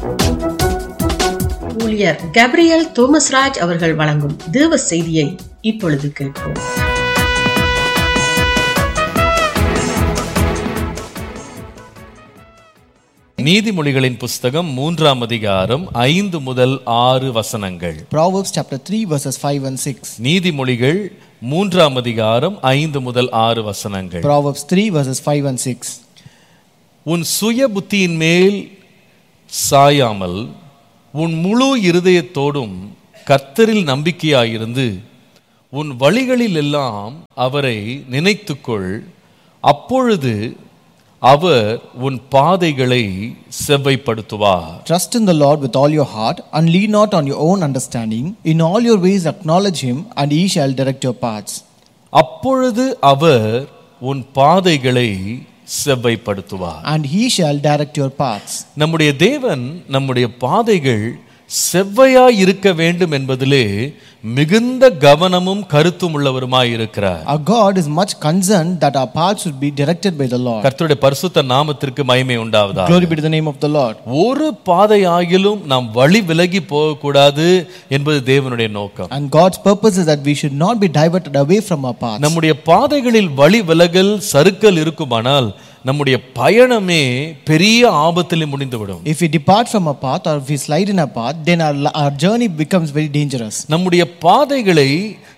ஊழியர் கேப்ரியல் தோமஸ்ராஜ் அவர்கள் வழங்கும் தேவ செய்தியை இப்பொழுது கேட்போம் நீதிமொழிகளின் புஸ்தகம் மூன்றாம் அதிகாரம் ஐந்து முதல் ஆறு வசனங்கள் Proverbs chapter 3, verses 5 and 6. நீதிமொழிகள் மூன்றாம் அதிகாரம் ஐந்து முதல் ஆறு வசனங்கள் Proverbs 3, verses 5 and 6. உன் சுய புத்தியின் மேல் சாயாமல் உன் முழு இருதயத்தோடும் கர்த்தரில் நம்பிக்கையாயிருந்து உன் வழிகளில் எல்லாம் அவரை நினைத்துக்கொள் அப்பொழுது அவர் உன் பாதைகளை செவ்வைப்படுத்துவார் Trust in the Lord with all your heart, and lean not on your own understanding. In all your ways acknowledge him, and he shall direct your paths. அப்பொழுது அவர் உன் பாதைகளை செவ்வைப்படுத்துவார் And he shall direct your paths. நம்முடைய தேவன் நம்முடைய பாதைகள் செவ்வையாய் இருக்க வேண்டும் என்பதிலே மிகுந்த கவனமும் கருத்தும் உள்ளவருமாய் இருக்கிறார் Our God is much concerned that our paths should be directed by the Lord. கர்த்தருடைய பரிசுத்த நாமத்திற்கு மகிமை உண்டாவதா Glory be to the name of the Lord. ஒரு பாதையாகிலும் நாம் வழி விலகி போகக்கூடாது என்பது தேவனுடைய நோக்கம் And God's purpose is that we should not be diverted away from our paths. நம்முடைய பாதைகளில் வழி விலகல் சறுக்கல் இருக்குமானால் நம்முடைய பயணமே பெரிய ஆபத்திலே முடிந்துவிடும் If we depart from our path or if we slide in our path, then our, our journey becomes very dangerous. நம்முடைய பாதைகளை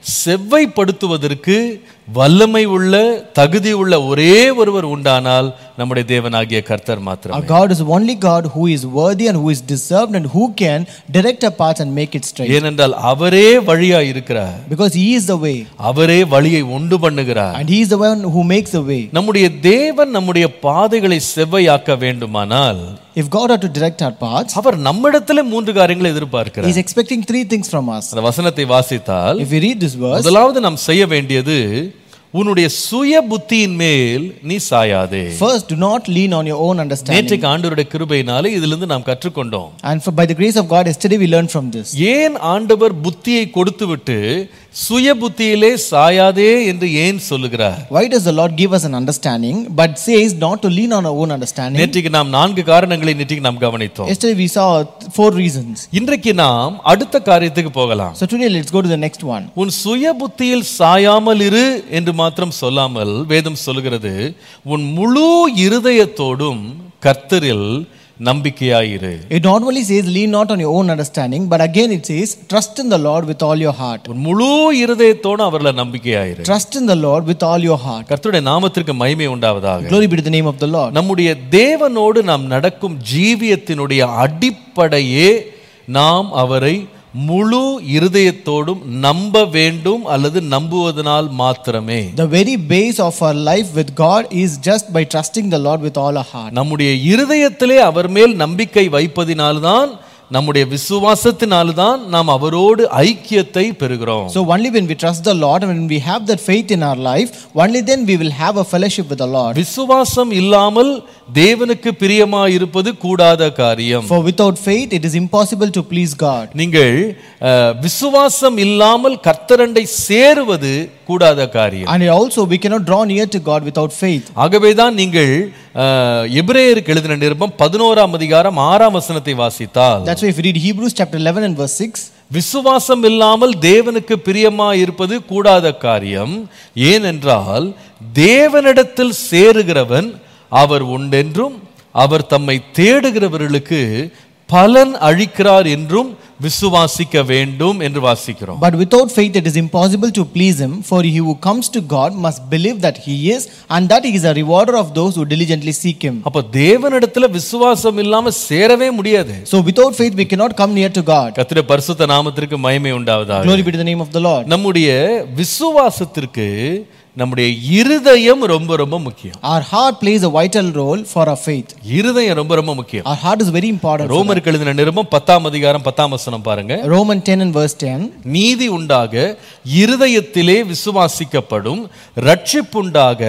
செவ்வைப்படுத்துவதற்கு வல்லமை உள்ள தகுதி உள்ள ஒரே ஒருவர் உண்டானால் நம்முடைய தேவனாகிய கர்த்தர் Our மாத்திரம் God is the only God who is worthy and who is deserved and who can direct our paths and make it straight. ஏனென்றால் அவரே வழியா இருக்கிறார் Because He is the way அவரே வழியை உண்டு பண்ணுகிறார் and He is the one who makes the way. நம்முடைய தேவன் நம்முடைய பாதைகளை செவ்வையாக்க வேண்டுமானால் If God are to direct our paths, அவர் நம்மிடத்துல மூன்று காரியங்களை He எதிர்பார்க்கிறார் is expecting three things from us. அந்த வசனத்தை வாசித்தால் If we read this verse, முதலாவது நாம் செய்ய வேண்டியது உன்னுடைய சுய புத்தியின் மேல் நீ சாயாதே first do not lean on your own understanding. நேற்றைக்கு ஆண்டவருடைய கிருபையினாலே இதிலிருந்து நாம் கற்றுக்கொண்டோம் And for, by the grace of God, yesterday we learned from this. ஏன் ஆண்டவர் புத்தியை கொடுத்துவிட்டு சுய புத்தியிலே சாயாதே என்று ஏன் சொல்லுகிறார் Why does the Lord give us an understanding but says not to lean on our own understanding? நேற்றைக்கு நாம் நான்கு காரணங்களை நேற்றைக்கு நாம் கவனித்தோம் Yesterday we saw four reasons. இன்றைக்கு நாம் அடுத்த காரியத்துக்கு போகலாம் So today let's go to the next one. உன் சுய புத்தியில் சாயாமல் இரு என்று மாத்திரம் சொல்லாமல் வேதம் சொல்லுகிறது உன் முழு இருதயத்தோடும் கர்த்தரில் நம்பிக்கையாயிரு It not only says lean not on your own understanding, but again it says trust in the Lord with all your heart. உன் முழு இருதயத்தோடு அவர்ல நம்பிக்கையாயிரு Trust in the Lord with all your heart. கர்த்தருடைய நாமத்திற்கு மகிமை உண்டாவதாக Glory be to the name of the Lord. நம்முடைய தேவனோடு நாம் நடக்கும் ஜீவியத்தினுடைய அடிப்படையே நாம் அவரை முழு இருதயத்தோடும் நம்ப வேண்டும் அல்லது நம்புவதனால் மாத்திரமே The very base of our life with God is just by trusting the Lord with all our heart. நம்முடைய இருதயத்திலே அவர் மேல் நம்பிக்கை வைப்பதினால்தான் நம்முடைய விசுவாசத்தினால்தான் நாம் அவரோடு ஐக்கியத்தை பெறுகிறோம் So only when we trust the Lord and when we have that faith in our life, only then we will have a fellowship with the Lord. விசுவாசம் இல்லாமல் தேவனுக்கு பிரியமா இருப்பது கூடாத காரியம் For without faith, it is impossible to please God. நீங்கள் அஹ், விசுவாசம் இல்லாமல் கர்த்தரண்டை சேருவது கூடாத காரியம் And also, we cannot draw near to God without faith. ஆகவேதான் நீங்கள் அஹ், எபிரேயருக்கு எழுதின நிருபம் பதினோராம் அதிகாரம் ஆறாம் வசனத்தை வாசித்தால் That's why if you read Hebrews chapter 11 and verse 6, விசுவாசம் இல்லாமல் தேவனுக்கு பிரியமா இருப்பது கூடாத காரியம் ஏனென்றால் தேவனிடத்தில் சேருகிறவன் அவர் உண்டென்றும் அவர் தம்மை தேடுகிறவர்களுக்கு பலன் அழிக்கிறார் என்றும் விசுவாசிக்க வேண்டும் என்று வாசிக்கிறோம் But without faith, it is impossible to please Him, for he who comes to God must believe that He is, and that He is a rewarder of those who diligently seek Him. அப்ப தேவனிடத்துல விசுவாசம் இல்லாம சேரவே முடியாது So without faith, we cannot come near to God. கத்திர பரிசுத்த நாமத்திற்கு மகிமை உண்டாவதாக Glory be to the name of the Lord. நம்முடைய விசுவாசத்திற்கு நம்முடைய இருதயம் ரொம்ப ரொம்ப முக்கியம் Our heart plays a vital role for our faith. இருதயம் ரொம்ப ரொம்ப முக்கியம் Our heart is very important. ரோமருக்கு எழுதின நிருபம் பத்தாம் அதிகாரம் பத்தாம் வசனம் பாருங்க Romans 10 and verse 10. நீதி உண்டாக இருதயத்திலே விசுவாசிக்கப்படும் ரட்சிப்புண்டாக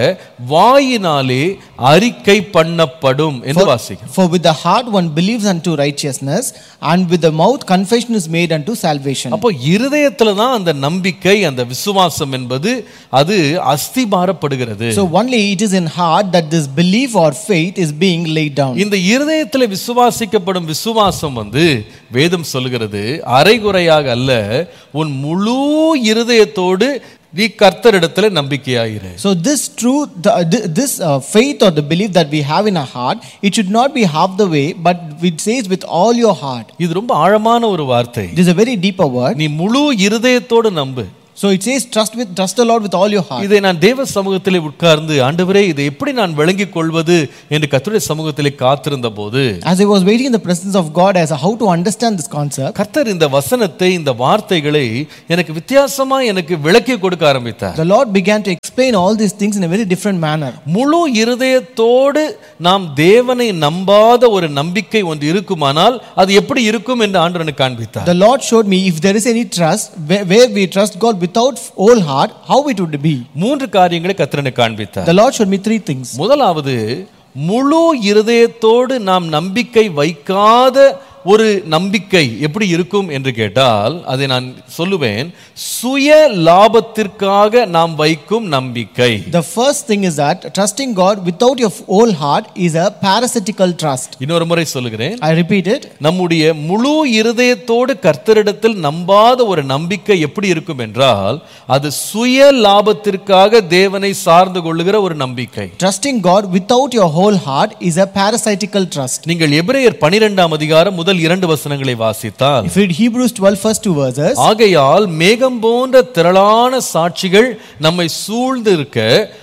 வாயினாலே அறிக்கை பண்ணப்படும் என்று வாசிக்கிறோம் For with the heart one believes unto righteousness, and with the mouth confession is made unto salvation. அப்போ இருதயத்துல தான் அந்த நம்பிக்கை அந்த விசுவாசம் என்பது அது அஸ்திபாரப்படுகிறது So only it is in heart that this belief or faith is being laid down. இந்த இருதயத்துல விசுவாசிக்கப்படும் விசுவாசம் வந்து வேதம் சொல்லுகிறது அரைகுறையாக அல்ல உன் முழு இருதயத்தோடு நீ கர்த்தரிடத்துல நம்பிக்கையாயிரு So this truth, the, th- this uh, faith or the belief that we have in our heart, it should not be half the way, but it says with all your heart. இது ரொம்ப ஆழமான ஒரு வார்த்தை It is a very deeper word. நீ முழு இருதயத்தோடு நம்பு So it says trust with trust the Lord with all your heart. இதை நான் தேவ சமூகத்திலே உட்கார்ந்து ஆண்டவரே இதை எப்படி நான் விளங்கிக் கொள்வது என்று கர்த்தருடைய சமூகத்திலே காத்திருந்த போது As I was waiting in the presence of God as to how to understand this concept, கர்த்தர் இந்த வசனத்தை இந்த வார்த்தைகளை எனக்கு வித்தியாசமா எனக்கு விளக்கி கொடுக்க ஆரம்பித்தார் the Lord began to explain all these things in a very different manner. முழு இருதயத்தோடு நாம் தேவனை நம்பாத ஒரு நம்பிக்கை ஒன்று இருக்குமானால் அது எப்படி இருக்கும் என்று ஆண்டவர் எனக்கு காண்பித்தார் The Lord showed me if there is any trust, where, where we trust God without whole heart, how it would be. மூன்று காரியங்களை கர்த்தர் எனக்கு காண்பித்தார் The Lord showed me three things. முதலாவது முழு இருதயத்தோடு நாம் நம்பிக்கை வைக்காத ஒரு நம்பிக்கை எப்படி இருக்கும் என்று கேட்டால் அதை நான் சொல்லுவேன் சுய லாபத்திற்காக நாம் வைக்கும் நம்பிக்கை The first thing is that trusting God without your whole heart is a parasitical trust. இன்னொரு முறை சொல்லுகிறேன் I repeat it. நம்முடைய முழு இருதயத்தோடு கர்த்தரிடத்தில் நம்பாத ஒரு நம்பிக்கை எப்படி இருக்கும் என்றால் அது சுய லாபத்திற்காக தேவனை சார்ந்து கொள்ளுகிற ஒரு நம்பிக்கை Trusting God without your whole heart is a parasitical trust. நீங்கள் எபிரேயர் பனிரெண்டாம் அதிகாரம் முதல் இரண்டு வசனங்களை வாசித்தால் If you read Hebrews 12, first two verses, ஆகையால் மேகம் போன்ற திரளான சாட்சிகள் நம்மை சூழ்ந்து இருக்க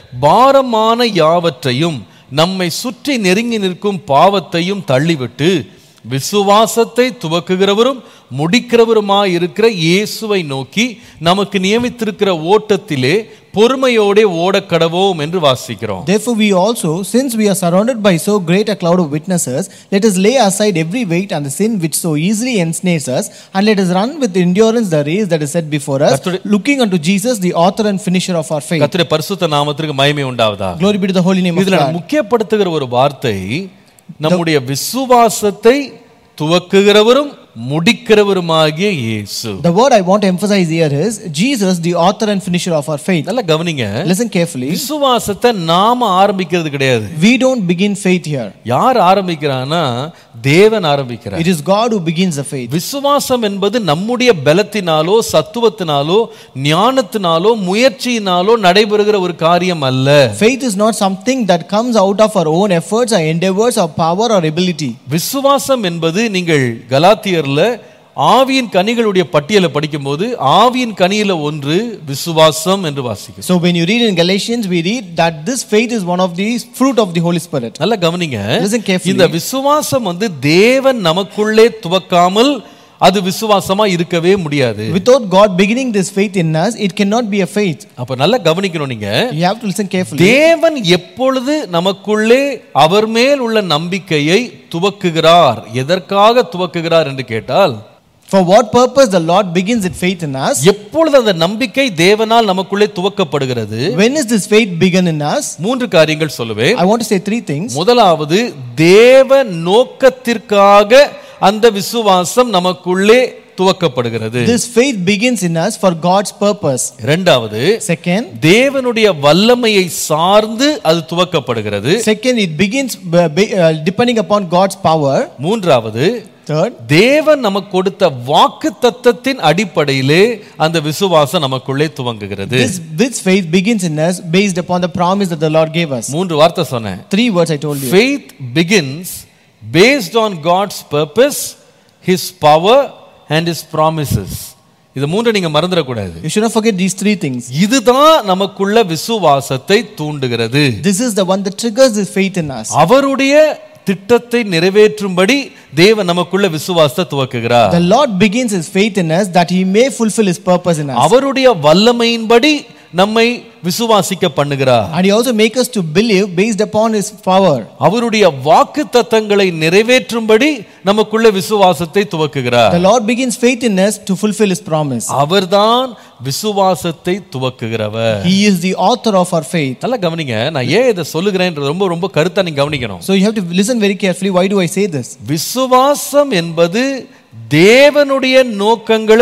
பாரமான யாவற்றையும் நம்மை சுற்றி நெருங்கி நிற்கும் பாவத்தையும் தள்ளிவிட்டு விசுவாசத்தை துவக்குகிறவரும் முடிக்கிறவருமாய் இருக்கிற இயேசுவை நோக்கி நமக்கு நியமித்திருக்கிற ஓட்டத்திலே பொறுமையோடே ஓடக்கடவோம் என்று வாசிக்கிறோம் Therefore, we also, since we are surrounded by so great a cloud of witnesses, let us lay aside every weight and the sin which so easily ensnares us, and let us run with endurance the race that is set before us, கர்த்தருடைய- looking unto Jesus, the author and finisher of our faith. கர்த்தருடைய பரிசுத்த நாமத்திற்கு மகிமை உண்டாவதா Glory be to the holy name of இதுல God. முக்கியப்படுத்துகிற ஒரு வார்த்தை நம்முடைய விசுவாசத்தை துவக்குகிறவரும் முடிக்கிறவருமாகிய இயேசு The word I want to emphasize here is Jesus, the author and finisher of our faith. நல்லா கவனிங்க Listen carefully. விசுவாசத்தை நாம ஆரம்பிக்கிறது கிடையாது We don't begin faith here. யார் ஆரம்பிக்கிறான்னா தேவன் ஆரம்பிக்கிறார் It is God who begins the faith. விசுவாசம் என்பது நம்முடைய பலத்தினாலோ சத்துவத்தினாலோ ஞானத்தினாலோ முயற்சியினாலோ நடைபெறுகிற ஒரு காரியம் அல்ல Faith is not something that comes out of our own efforts, our endeavors, our power, or ability. விசுவாசம் என்பது நீங்கள் கலாத்தியர்ல ஆவியின் கனிகளுடைய பட்டியலை படிக்கும்போது ஆவியின் கனியில ஒன்று விசுவாசம் என்று வாசிக்கும் So when you read in Galatians, we read that this faith is one of the fruit of the Holy Spirit. நல்ல கவனிங்க Listen carefully. இந்த விசுவாசம் வந்து தேவன் நமக்குள்ளே துவக்காமல் அது விசுவாசமா இருக்கவே முடியாது Without God beginning this faith in us, it cannot be a faith. அப்ப நல்லா கவனிக்கணும் நீங்க You have to listen carefully. தேவன் எப்பொழுது நமக்குள்ளே அவர் மேல் உள்ள நம்பிக்கையை துவக்குகிறார் எதற்காக துவக்குகிறார் என்று கேட்டால் For what purpose the Lord begins that faith in us? எப்பொழுது அந்த நம்பிக்கை தேவனால் நமக்குள்ளே துவக்கப்படுகிறது When is this faith begun in us? மூன்று காரியங்கள் சொல்லுவேன் I want to say three things. முதலாவது தேவ நோக்கத்திற்காக அந்த விசுவாசம் நமக்குள்ளே துவக்கப்படுகிறது This faith begins in us for God's purpose. இரண்டாவது Second, தேவனுடைய வல்லமையை சார்ந்து அது துவக்கப்படுகிறது second it begins b- b- uh, depending upon God's power. மூன்றாவது Third, தேவன் நமக்கு கொடுத்த வாக்கு தத்தத்தின் அடிப்படையிலே அந்த விசுவாசம் நமக்குள்ளே துவங்குகிறது this, this faith begins in us based upon the promise that the Lord gave us. மூன்று வார்த்தை சொன்னேன் Three words I told you. faith begins based on God's purpose his power and his promises இது மூன்று நீங்க மறந்துடக்கூடாது You should not forget these three things. இதுதான் நமக்குள்ள விசுவாசத்தை தூண்டுகிறது This is the one that triggers this faith in us. அவருடைய திட்டத்தை நிறைவேற்றும்படி தேவன் நமக்குள்ள விசுவாசத்தை துவக்குகிறார் The Lord begins his faith in us that he may fulfill his purpose in us. அவருடைய வல்லமையின்படி நம்மை விசுவாசிக்க பண்ணுகிறார் And he also makes us to believe based upon his power. அவருடைய வாக்கு தத்தங்களை நிறைவேற்றும்படி நமக்குள்ள விசுவாசத்தை துவக்குகிறார் The Lord begins faith in us to fulfill his promise. அவர்தான் விசுவாசத்தை துவக்குகிறவர் He is the author of our faith. நல்லா கவனிங்க நான் ஏன் இதை சொல்லுகிறேன் ரொம்ப ரொம்ப கருத்தா நீங்க கவனிக்கணும் So you have to listen very carefully. Why do I say this? விசுவாசம் என்பது தேவனுடைய நோக்கங்களை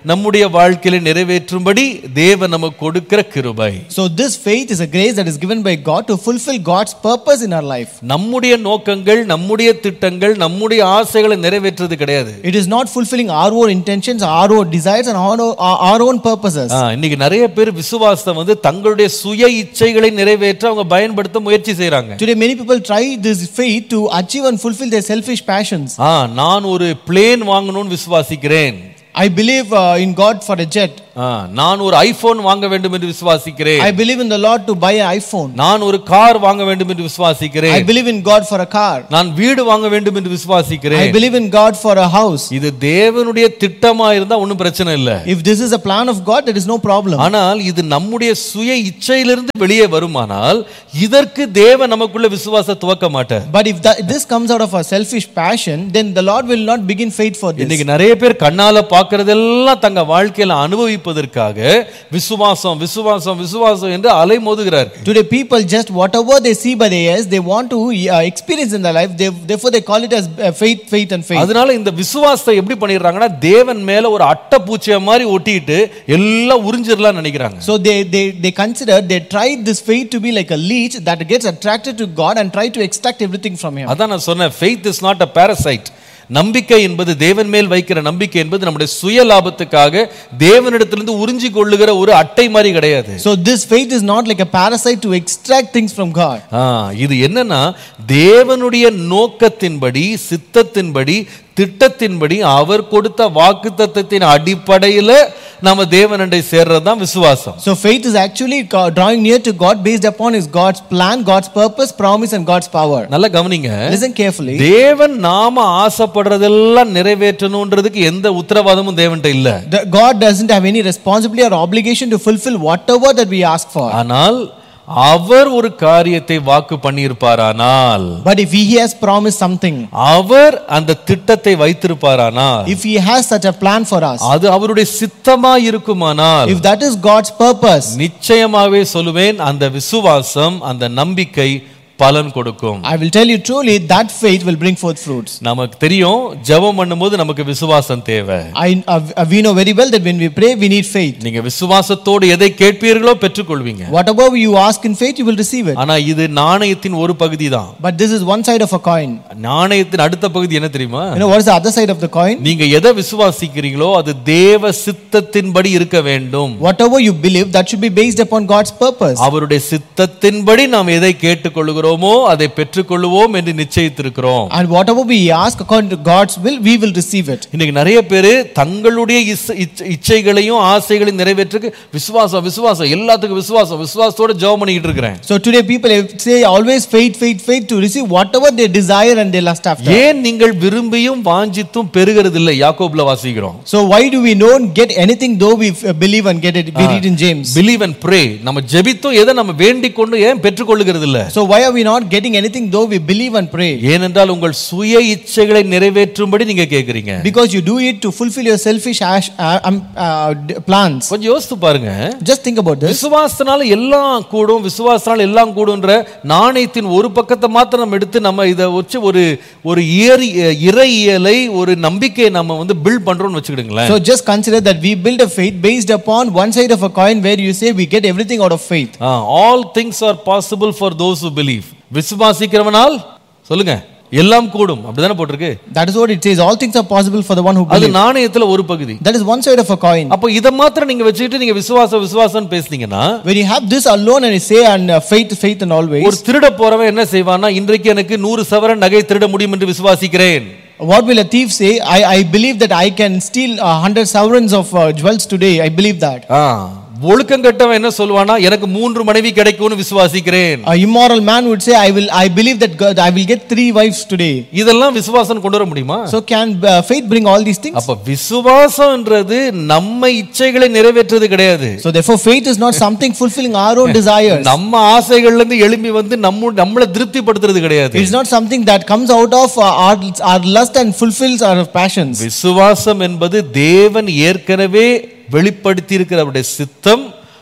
நம்முடைய வாழ்க்கையில நிறைவேற்றும்படி தேவன் நமக்கு கொடுக்கிற கிருபை So this faith is a grace that is given by God to fulfill God's purpose in our life. நம்முடைய நோக்கங்கள் நம்முடைய திட்டங்கள் நம்முடைய ஆசைகளை நிறைவேற்றுறது கிடையாது It is not fulfilling our own intentions, our own desires, and our own, our- our own purposes. ஆ, இன்னைக்கு நிறைய பேர் விசுவாசத்தை வந்து தங்களுடைய சுய இச்சைகளை நிறைவேற்ற அவங்க பயன்படுத்த முயற்சி செய்றாங்க Today, many people try this faith to achieve and fulfill their selfish passions. ஆ நான் ஒரு பிளேன் வாங்கணும்னு விசுவாசிக்கிறேன் I believe uh, in God for a jet. ஆ, நான் ஒரு ஐபோன் வாங்க வேண்டும் என்று விசுவாசிக்கிறேன் I believe in the Lord to buy an iPhone. நான் ஒரு கார் வாங்க வேண்டும் என்று விசுவாசிக்கிறேன் I believe in God for a car. நான் வீடு வாங்க வேண்டும் என்று I விசுவாசிக்கிறேன் believe in God for a house. இது தேவனுடைய திட்டமா இருந்தா ஒண்ணும் பிரச்சனை இல்ல If this is a plan of God, there is no problem. ஆனால் இது நம்முடைய சுய இச்சையிலிருந்து வெளியே வருமானால் இதற்கு தேவன் நமக்குள்ள விசுவாச துவக்க மாட்டார் But if that, this comes out of a selfish passion, then the Lord will not begin faith for this. இன்னைக்கு நிறைய பேர் கண்ணால பார்க்கறதெல்லாம் தங்க வாழ்க்கையில அனுபவிப்பதற்காக விசுவாசம் விசுவாசம் விசுவாசம் என்று அலைமோதுகிறார்கள் Today, people just whatever they see by their ears, they want to uh, experience in their life. They, therefore, they call it as uh, faith, faith, and faith. அதனால இந்த விசுவாசத்தை எப்படி பண்ணிடுறாங்கன்னா தேவன் மேல ஒரு அட்டை பூச்சிய மாதிரி ஒட்டிட்டு எல்லாம் உறிஞ்சிடலாம் நினைக்கிறாங்க So they, they, they consider, they tried this faith to be like a leech that gets attracted to God and try to extract everything from Him. அதான் நான் சொன்னேன் faith is not a parasite நம்பிக்கை என்பது தேவன் மேல் வைக்கிற நம்பிக்கை என்பது நம்முடைய சுய லாபத்துக்காக தேவனிடத்திலிருந்து உறிஞ்சி கொள்ளுகிற ஒரு அட்டை மாதிரி கிடையாது So this faith is not like a parasite to extract things from God. ஆ, இது என்னன்னா தேவனுடைய நோக்கத்தின்படி சித்தத்தின்படி திட்டத்தின்படி அவர் கொடுத்த வாக்கு தத்தத்தின் அடிப்படையில நாம தேவனண்டை சேர்றது தான் விசுவாசம் So faith is actually co- drawing near to God based upon His God's plan, God's purpose, promise, and God's power. நல்லா கவனிங்க Listen carefully. தேவன் நாம ஆசைப்படுறதெல்லாம் நிறைவேற்றணுன்றதுக்கு எந்த உத்தரவாதமும் தேவன்கிட்ட இல்ல The- God doesn't have any responsibility or obligation to fulfill whatever that we ask for. ஆனால் அவர் ஒரு காரியத்தை வாக்கு பண்ணியிருப்பாரானால் But if He has promised something, அவர் அந்த திட்டத்தை வைத்திருப்பாரானால் if He has such a plan for us, அது அவருடைய சித்தமா இருக்குமானால் if that is God's purpose, நிச்சயமாவே சொல்லுவேன் அந்த விசுவாசம் அந்த நம்பிக்கை பலன் கொடுக்கும் I will tell you truly that faith will bring forth fruits. நமக்கு தெரியும் ஜெபம் பண்ணும்போது நமக்கு விசுவாசம் தேவை I, uh, we know very well that when we pray, we need faith. நீங்க விசுவாசத்தோடு எதை கேட்பீர்களோ பெற்றுக்கொள்வீங்க Whatever you ask in faith, you will receive it. ஆனா இது நாணயத்தின் ஒரு பகுதி தான் But this is one side of a coin. நாணயத்தின் அடுத்த பகுதி என்ன தெரியுமா You know what is the other side of the coin? நீங்க எதை விசுவாசிக்கிறீங்களோ அது தேவ சித்தத்தின்படி இருக்க வேண்டும் Whatever you believe, that should be based upon God's purpose. அவருடைய சித்தத்தின்படி நாம் எதை கேட்டுக்கொள்கிறோமோ அதை பெற்றுக்கொள்வோம் என்று நிச்சயித்திருக்கிறோம் And whatever we ask according to God's will, we will receive it. இன்னைக்கு நிறைய பேர் தங்களுடைய இச்ச- இச்ச- இச்சைகளையும் ஆசைகளையும் நிறைவேற்றுக்கு விசுவாசம் விசுவாசம் எல்லாத்துக்கும் விசுவாசம் விசுவாசத்தோட ஜெபம் பண்ணிக்கிட்டு இருக்கிறேன் So today people say always faith, faith, faith to receive whatever they desire and they lust after. ஏன் நீங்கள் விரும்பியும் வாஞ்சித்தும் பெறுகிறது இல்லை யாக்கோப்ல வாசிக்கிறோம் So why do we not get anything though we uh, believe and get it? We read in James. Believe and pray நம்ம ஜெபித்தும் எதை நம்ம வேண்டிக் கொண்டு ஏன் பெற்றுக்கொள்ளுகிறது இல்ல So why are we not getting anything though we believe and pray? ஏனென்றால் உங்கள் சுய இச்சைகளை நிறைவேற்றும்படி நீங்க கேக்குறீங்க Because you do it to fulfill your selfish ash, uh, um, uh, d- plans. கொஞ்சம் யோசித்து பாருங்க Just think about this. விசுவாசத்தினால எல்லாம் கூடும் விசுவாசத்தினால எல்லாம் கூடும்ன்ற நாணயத்தின் ஒரு பக்கத்தை மாத்திரம் நம்ம எடுத்து நம்ம இதை வச்சு ஒரு ஒரு இயறி இறையியலை ஒரு நம்பிக்கையை நம்ம வந்து பில்ட் பண்றோம்னு வச்சுக்கிடுங்களேன் So just consider that we build a faith based upon one side of a coin where you say we get everything out of faith. All things are possible for those who believe விசுவாசிக்கிறவனால் சொல்லுங்க எல்லாம் கூடும் அப்படிதானே போட்டிருக்கு That is what it says. All things are possible for the one who அது believes. நாணயத்துல ஒரு பகுதி That is one side of a coin. அப்போ இதை மாத்திரம் நீங்க வச்சுக்கிட்டு நீங்க விசுவாசம் விசுவாசம் பேசுனீங்கன்னா When you have this alone and you say and uh, faith, faith and ஒரு always, திருட போறவன் என்ன செய்வான்னா இன்றைக்கு எனக்கு நூறு சவரன் நகை திருட முடியும் என்று விசுவாசிக்கிறேன் what will a thief say? I, I believe that I can steal a hundred sovereigns of uh, jewels today. I believe that. ஆ, ஒழுக்கம் கெட்டவன் என்ன சொல்லுவானா எனக்கு மூன்று மனைவி கிடைக்கும்னு விசுவாசிக்கிறேன் A immoral man would say, I will, I believe that God, I will get three wives today. இதெல்லாம் விசுவாசம் கொண்டு வர முடியுமா So can uh, faith bring all these things? அப்ப விசுவாசம்ன்றது நம்ம இச்சைகளை நிறைவேற்றுறது கிடையாது So therefore, faith is not something fulfilling our own desires. நம்ம ஆசைகள்ல இருந்து எழும்பி வந்து நம்ம நம்மள திருப்திப்படுத்துறது கிடையாது It is not something that comes out of uh, our, our lust and fulfills our passions. விசுவாசம் என்பது தேவன் ஏற்கனவே வெளிப்படுத்தி இருக்கிற அவருடைய சித்தம்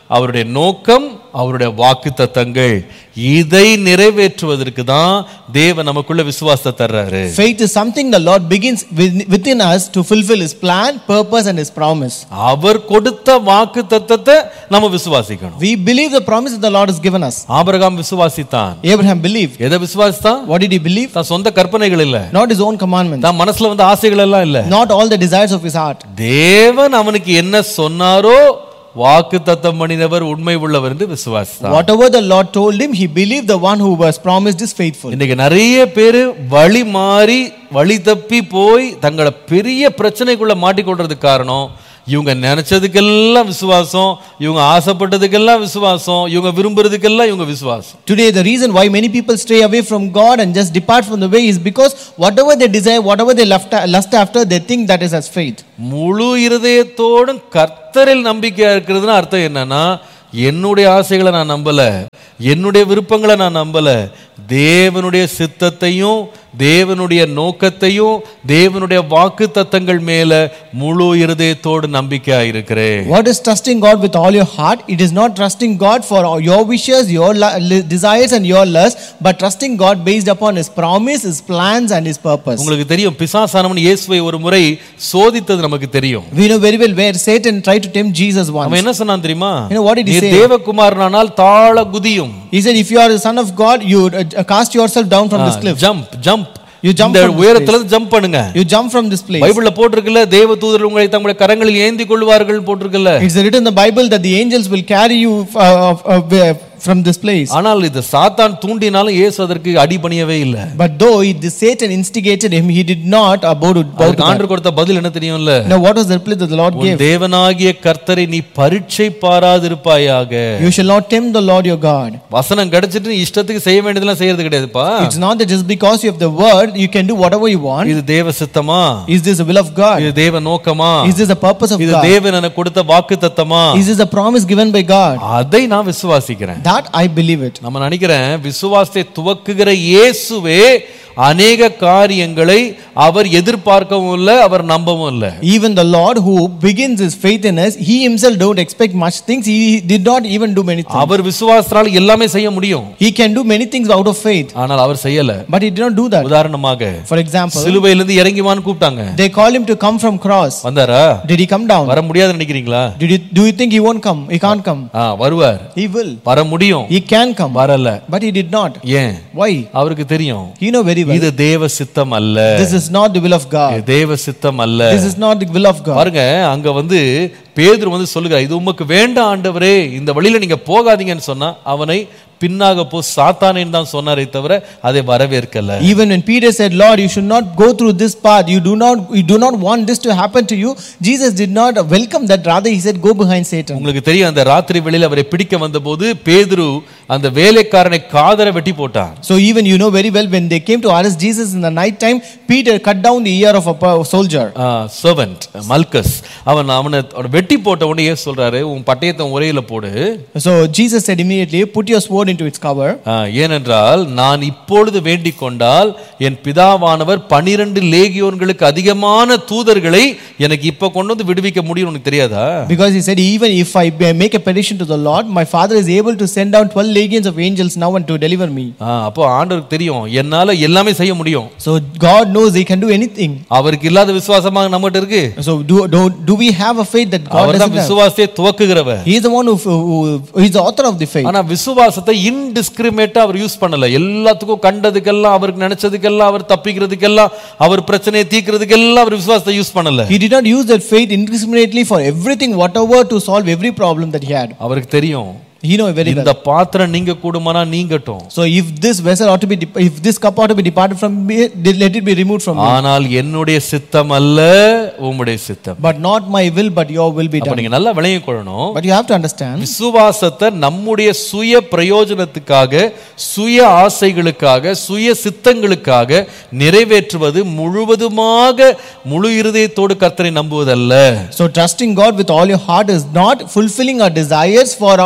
அவருடைய நோக்கம் அவருடைய வாக்கு தத்தங்கள் இதை நிறைவேற்றுவதற்கு தான் தேவன் நமக்குள்ள விசுவாசத்தை தர்றாரு Faith is something the Lord begins with- within us to fulfill His plan, purpose, and His promise. அவர் கொடுத்த வாக்கு தத்தத்தை நம்ம விசுவாசிக்கணும் We believe the promise that the Lord has given us. Abraham விசுவாசித்தான் Abraham believed. எதை விசுவாசித்தான் What did he believe? தான் சொந்த கற்பனைகள் இல்ல Not his own commandments, தான் மனசுல வந்து ஆசைகள் எல்லாம் இல்ல not all the desires of his heart. தேவன் அவனுக்கு என்ன சொன்னாரோ வாக்கு தத்தம் பண்ணினவர் உண்மை உள்ளவர் என்று விசுவாசித்தான் Whatever the Lord told him, he believed the one who was promised is faithful. இன்னைக்கு நிறைய பேர் வழி மாறி வழி தப்பி போய் தங்களை பெரிய பிரச்சனைக்குள்ள மாட்டிக்கொள்றதுக்கு காரணம் இவங்க நினைச்சதுக்கெல்லாம் விசுவாசம் இவங்க ஆசைப்பட்டதுக்கெல்லாம் விசுவாசம் இவங்க விரும்புறதுக்கெல்லாம் இவங்க விசுவாசம் Today, the reason why many people stray away from God and just depart from the way is because whatever they desire, whatever they lust lust after, they think that is as faith. முழு இருதயத்தோடும் கர்த்தரில் நம்பிக்கையா இருக்கிறதுன்னு அர்த்தம் என்னன்னா என்னுடைய ஆசைகளை நான் நம்பல என்னுடைய விருப்பங்களை நான் நம்பல தேவனுடைய சித்தத்தையும் தேவனுடைய நோக்கத்தையும் தேவனுடைய வாக்கு தத்தங்கள் மேல முழு இருதயத்தோடு நம்பிக்கையா இருக்கிறேன் What is trusting God with all your heart? It is not trusting God for all your wishes, your lu- li- desires, and your lusts, but trusting God based upon His promise, His plans, and His purpose. உங்களுக்கு தெரியும் பிசாசானவன் இயேசுவை ஒரு முறை சோதித்தது நமக்கு தெரியும் We know very well where Satan tried to tempt Jesus once. அவன் என்ன சொன்னான் தெரியுமா You know, what did he நீ say? தேவகுமாரனால் தாழ குதியும் He said, If you are the Son of God, you uh, cast yourself down from this cliff. Jump jump You jump இந்த from this உயரத்துல இருந்து ஜம்ப் பண்ணுங்க You jump from this place. பைபிள்ல போட்டிருக்குல்ல தேவ தூதர் உங்களை தங்களுடைய கரங்களில் ஏந்தி கொள்வார்கள் போட்டிருக்குல்ல It's written in the Bible that the angels will carry you uh, uh, uh, from this place. ஆனால் இது சாத்தான் தூண்டினாலும் இயேசு அதற்கு அடிபணியவே இல்லை But though it, the Satan instigated him, he did not uh, bow to, bow to அதுக்கு that. ஆண்டு கொடுத்த பதில் என்ன தெரியும்ல Now, what was the reply that the Lord உன் gave? தேவனாகிய கர்த்தரை நீ பரீட்சை பாராதிருப்பாயாக You shall not tempt the Lord your God. வசனம் கிடைச்சிட்டு நீ இஷ்டத்துக்கு செய்ய வேண்டியதெல்லாம் செய்யறது கிடையாதுப்பா It's not that just because you have the word, you can do whatever you want. இது தேவ சித்தமா Is this the will of God? இது தேவ நோக்கமா Is this the purpose of இது God? தேவன் எனக்கு கொடுத்த வாக்கு தத்தமா Is this a promise given by God? அதை நான் விசுவாசிக்கிறேன் That I believe it. நம்ம நினைக்கிறேன் விசுவாசத்தை துவக்குகிற இயேசுவே அநேக காரியங்களை அவர் எதிர்பார்க்கவும் இல்லை அவர் நம்பவும் இல்லை Even the Lord who begins his faith in us, he himself don't expect much things. He did not even do many things. அவர் விசுவாசத்தால் எல்லாமே செய்ய முடியும் He can do many things out of faith, ஆனால் அவர் செய்யல but he did not do that. உதாரணமாக For example, சிலுவையிலிருந்து இறங்கிவான்னு கூப்பிட்டாங்க they call him to come from cross. வந்தாரா Did he come down? வர முடியாதுன்னு நினைக்கிறீங்களா Did you, do you think he won't come? He can't come. ஆ வருவார் He will. வர முடியும் He can come. வரல But he did not. ஏன் Why? அவருக்கு தெரியும் You know very well. இது தேவ சித்தம் அல்ல This is not the will of இது God. தேவ சித்தம் அல்ல This is not the will of God. பாருங்க அங்க வந்து பேதுரு வந்து சொல்லுகிறார் இது உமக்கு வேண்டாம் ஆண்டவரே இந்த வழியில நீங்க போகாதீங்கன்னு சொன்னா அவனை பின்னாக போ சாத்தானேன்னு தான் சொன்னாரே தவிர அதை வரவேற்கல Even when Peter said, Lord, you should not go through this path. You do not, you do not want this to happen to you. Jesus did not welcome that. Rather, he said, go behind Satan. உங்களுக்கு தெரியும் அந்த ராத்திரி வெளியில அவரை பிடிக்க வந்தபோது பேதுரு அந்த வேலைக்காரனை காதரை வெட்டி போட்டான் So even you know very well when they came to arrest Jesus in the night time, Peter cut down the ear of a per- soldier. Servant Malchus அவன் அவனை அவனை வெட்டி போட்ட உடனே ஏன் சொல்றாரு உன் பட்டயத்தை உன் உரையில போடு So Jesus said immediately, put your sword into its cover. ஆ, ஏனென்றால் நான் இப்பொழுது வேண்டிக் கொண்டால் என் பிதாவானவர் பனிரெண்டு லேகியோன்களுக்கு அதிகமான தூதர்களை எனக்கு இப்ப கொண்டு வந்து விடுவிக்க முடியும் உனக்கு தெரியாதா Because he said, even if I be- make a petition to the Lord, my Father is able to send down 12 legions of angels now and to deliver me. ஆ, அப்போ ஆண்டவருக்கு தெரியும் என்னால எல்லாமே செய்ய முடியும் So God knows he can do anything. அவருக்கு இல்லாத விசுவாசமாக நம்மகிட்ட இருக்கு So do, do, do we have a faith that God அவர் தான் doesn't have? விசுவாசத்தை துவக்குகிறவர் He is the one who, who, who is the author of the faith. ஆனா விசுவாசத்தை இன்டிஸ்கிரிமேட்டா அவர் use பண்ணல எல்லாத்துக்கும் கண்டதுக்கெல்லாம் அவருக்கு நினைச்சதுக்கெல்லாம் அவர் தப்பிக்கிறதுக்கெல்லாம் அவர் பிரச்சனையை தீர்க்கிறதுக்கெல்லாம் அவர் விசுவாசத்தை யூஸ் பண்ணல He did not use that faith indiscriminately for everything, whatever to solve every problem that he had. அவருக்கு தெரியும் He know very well. இந்த பாத்திரம் நீங்க கூடுமானா நீங்கட்டும் So if this vessel ought to be, dep- if this cup ought to be departed from me, then let it be removed from me. ஆனால் என்னுடைய சித்தம் அல்ல உம்முடைய சித்தம் But not my will, but your will be அப்ப done. நீங்க நல்லா விளங்கிக் கொள்ளணும் But you have to understand, விசுவாசத்தை நம்முடைய சுய பிரயோஜனத்துக்காக சுய ஆசைகளுக்காக சுய சித்தங்களுக்காக நிறைவேற்றுவது முழுவதுமாக முழு இருதயத்தோடு கர்த்தரை நம்புவதல்ல so trusting God with all your heart is not fulfilling our desires for, our, for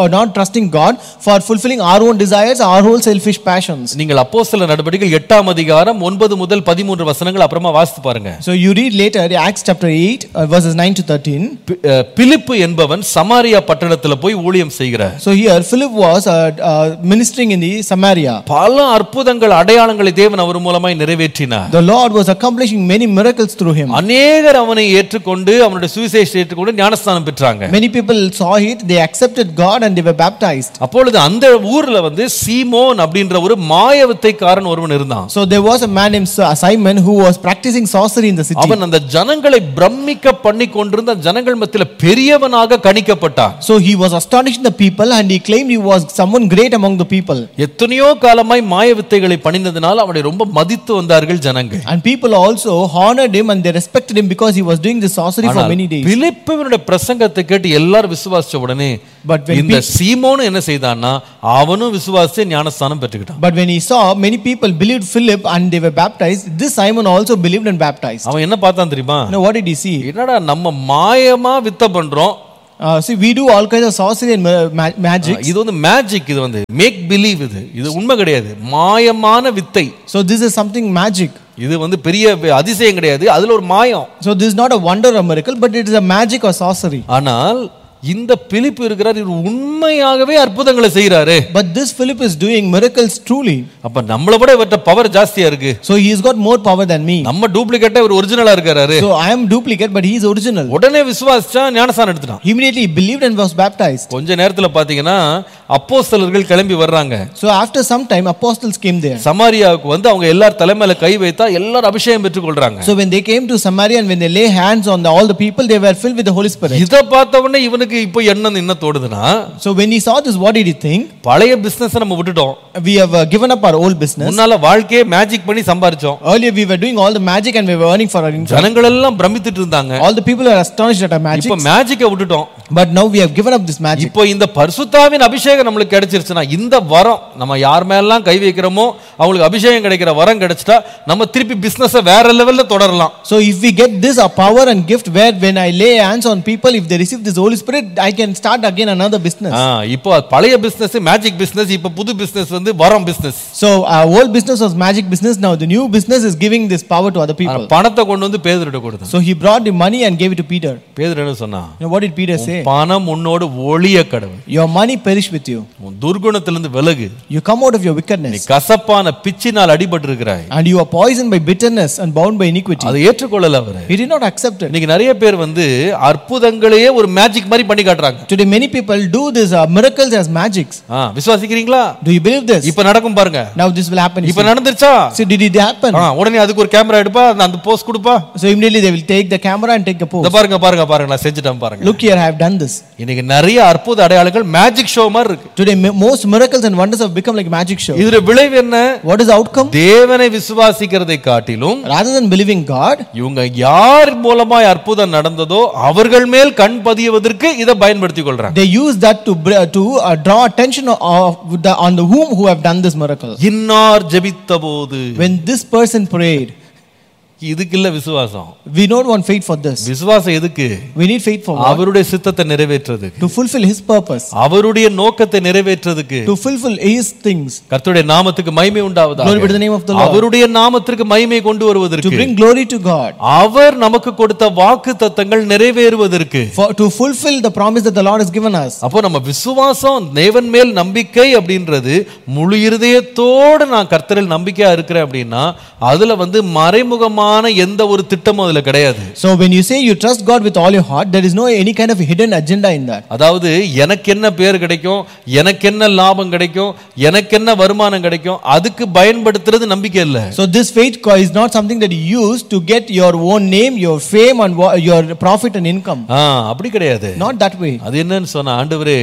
or not trusting God for fulfilling our own desires, our own selfish passions. நீங்கள் அப்போஸ்தல நடவடிக்கைகள் எட்டாம் அதிகாரம் ஒன்பது முதல் பதிமூன்று வசனங்கள் அப்புறமா வாசித்து பாருங்க So you read later Acts chapter 8, uh, verses 9 to 13. பி- அஹ், பிலிப்பு என்பவன் சமாரியா பட்டணத்துல போய் ஊழியம் செய்கிறார் So here Philip was uh, uh, ministering in the Samaria. பல அற்புதங்கள் அடையாளங்களை தேவன் அவர் மூலமாய் நிறைவேற்றினார் The Lord was accomplishing many miracles through him. அநேகர் அவனை ஏற்றுக்கொண்டு அவனுடைய சுவிசேஷத்தை ஏற்றுக்கொண்டு ஞானஸ்தானம் பெற்றாங்க Many people saw it, they accepted God and they were baptized. அப்பொழுது அந்த ஊர்ல வந்து சீமோன் அப்படின்ற ஒரு மாய வித்தைக்காரன் ஒருவன் இருந்தான் So there was a man named Sa- Simon who was practicing sorcery in the city. அவன் அந்த ஜனங்களை பிரமிக்க பண்ணி கொண்டிருந்த ஜனங்கள் மத்தியில பெரியவனாக கணிக்கப்பட்டான் So he was astonishing the people and he claimed he was someone great among the people. எத்தனையோ காலமாய் மாய வித்தைகளை பணிந்ததுனால அவனை ரொம்ப மதித்து வந்தார்கள் ஜனங்கள் And people also honored him and they respected him because he was doing this sorcery for ஆனால் many days. பிலிப்புவினுடைய பிரசங்கத்தை கேட்டு எல்லாரும் விசுவாசிச்ச உடனே But when இந்த சீமோனும் என்ன செய்தான்னா அவனும் விசுவாசிச்சு ஞானஸ்தானம் பெற்றுக்கிட்டான் But when he saw many people believed Philip and they were baptized, this Simon also believed and baptized. அவன் என்ன பார்த்தான் தெரியுமா Now what did he see? என்னடா நம்ம மாயமா வித்த பண்றோம் Uh, see, we do all kinds of sorcery and ma- ma- magic. இது வந்து மேஜிக் இது வந்து மேக் பிலீவ் இது இது உண்மை கிடையாது மாயமான வித்தை So this is something magic. இது வந்து பெரிய அதிசயம் கிடையாது அதுல ஒரு மாயம் So this is not a wonder or miracle, but it is a magic or sorcery. ஆனால் இந்த பிலிப்பு இருக்கிறார் இவர் உண்மையாகவே அற்புதங்களை செய்யறாரு But this Philip is doing miracles truly. அப்ப நம்மளை விட இவர்கிட்ட பவர் ஜாஸ்தியா இருக்கு So he's got more power than me. நம்ம டூப்ளிகேட்டா இவர் ஒரிஜினலா இருக்காரு So I am duplicate, but he is original. உடனே விசுவாசிச்சா ஞானசானம் எடுத்துட்டான் Immediately he believed and was baptized. கொஞ்ச நேரத்துல பாத்தீங்கன்னா அப்போஸ்தலர்கள் கிளம்பி வர்றாங்க So after some time, apostles came there. சமாரியாவுக்கு வந்து அவங்க எல்லார் தலைமையில கை வைத்தா எல்லாரும் அபிஷேகம் பெற்றுக் கொள்றாங்க So when they came to Samaria and when they lay hands on the, all the people, they were filled with the Holy Spirit. இத பார்த்த உடனே இவனுக்கு இப்போ எண்ணம் என்ன தோடுதுன்னா So when he saw this, what did he think? பழைய business நம்ம விட்டுட்டோம் We have uh, given up our old business. முன்னால வாழ்க்கையே மேஜிக் பண்ணி சம்பாரிச்சோம் Earlier we were doing all the magic and we were earning for our income. ஜனங்கள் எல்லாம் பிரமித்துட்டு இருந்தாங்க All the people were astonished at our magic. இப்போ மேஜிக்கை விட்டுட்டோம் But now we have given up this magic. இப்போ இந்த பரிசுத்தாவின் அபிஷேகம் நம்மளுக்கு கிடைச்சிருச்சுன்னா இந்த வரம் நம்ம யார் மேலாம் கை வைக்கிறோமோ அவங்களுக்கு அபிஷேகம் கிடைக்கிற வரம் கிடைச்சிட்டா நம்ம திருப்பி பிசினஸ் வேற லெவல்ல தொடரலாம் So if we get this a power and gift where when I lay hands on people, if they receive this Holy Spirit, I can start again another business. ஆ, இப்போ பழைய பிசினஸ் மேஜிக் பிசினஸ் இப்போ புது business வந்து வரம் business So our old business was magic business. Now the new business is giving this power to other people. பணத்தை கொண்டு வந்து பேதர்கிட்ட கொடுத்தான் So he brought the money and gave it to Peter. Peter என்ன சொன்னா Now what did Peter say? பணம் உன்னோடு ஒளிய கடவுள் Your money perish with you. உன் துர்குணத்திலிருந்து விலகு You come out of your நீ wickedness. கசப்பான பிச்சினால் அடிபட்டு இருக்கிறாய் And you are poisoned by bitterness and bound by iniquity. அதை ஏற்றுக்கொள்ளல அவரு He did not accept it. இன்னைக்கு நிறைய பேர் வந்து அற்புதங்களையே ஒரு மேஜிக் மாதிரி பண்ணி காட்டுறாங்க Today many people do this uh, miracles as magics. ஆ, விசுவாசிக்கிறீங்களா Do you believe this? இப்ப நடக்கும் பாருங்க Now this will happen. you இப்ப see. நடந்துருச்சா See, did it happen? ஆ, உடனே அதுக்கு ஒரு கேமரா எடுப்பா அந்த- அந்த போஸ்ட் கொடுப்பா So immediately they will take the camera and take a இந்த pose. பாருங்க பாருங்க பாருங்க நான் செஞ்சுட்டேன் பாருங்க Look here, I have done this. இன்னைக்கு நிறைய அற்புத அடையாளங்கள் மேஜிக் ஷோ மாதிரி இருக்கு Today mi- most miracles and wonders have become like magic show. இதுல விளைவு என்ன What is the outcome? தேவனை விசுவாசிக்கிறதை காட்டிலும் Rather than believing God, இவங்க யார் மூலமாய் அற்புதம் நடந்ததோ அவர்கள் மேல் கண் பதியவதற்கு இதை பயன்படுத்திக் கொள்றாங்க they use that to br- to uh, draw attention of the, on the whom who have done this miracle. இன்னார் ஜெபித்த போது When this person prayed, இதுக்கு இல்ல விசுவாசம் we don't want faith for this. விசுவாசம் எதுக்கு We need faith for what? அவருடைய சித்தத்தை நிறைவேற்றுறதுக்கு To fulfill His purpose, அவருடைய நோக்கத்தை நிறைவேற்றுறதுக்கு to fulfill His things, கர்த்தருடைய நாமத்துக்கு மகிமை உண்டாவதா Glory be to the name of the Lord. அவருடைய நாமத்திற்கு மகிமை கொண்டு to வருவதற்கு bring glory to God, அவர் நமக்கு கொடுத்த வாக்கு தத்தங்கள் நிறைவேறுவதற்கு for to fulfill the promise that the Lord has given us. அப்போ நம்ம விசுவாசம் தேவன் மேல் நம்பிக்கை அப்படின்றது முழு இருதயத்தோடு நான் கர்த்தரில் நம்பிக்கையா இருக்கிறேன் அப்படின்னா அதுல வந்து மறைமுகமான எந்த ஒரு திட்டமும் அதுல கிடையாது So when you say you trust God with all your heart, there is no any kind of hidden agenda in that. அதாவது எனக்கு என்ன பேர் கிடைக்கும் எனக்கு என்ன லாபம் கிடைக்கும் எனக்கு என்ன வருமானம் கிடைக்கும் அதுக்கு பயன்படுத்துறது நம்பிக்கை இல்ல So this faith co- is not something that you use to get your own name, your fame, and wha- your profit and income. ஆ அப்படி கிடையாது Not that way. அது என்னன்னு சொன்ன ஆண்டவரே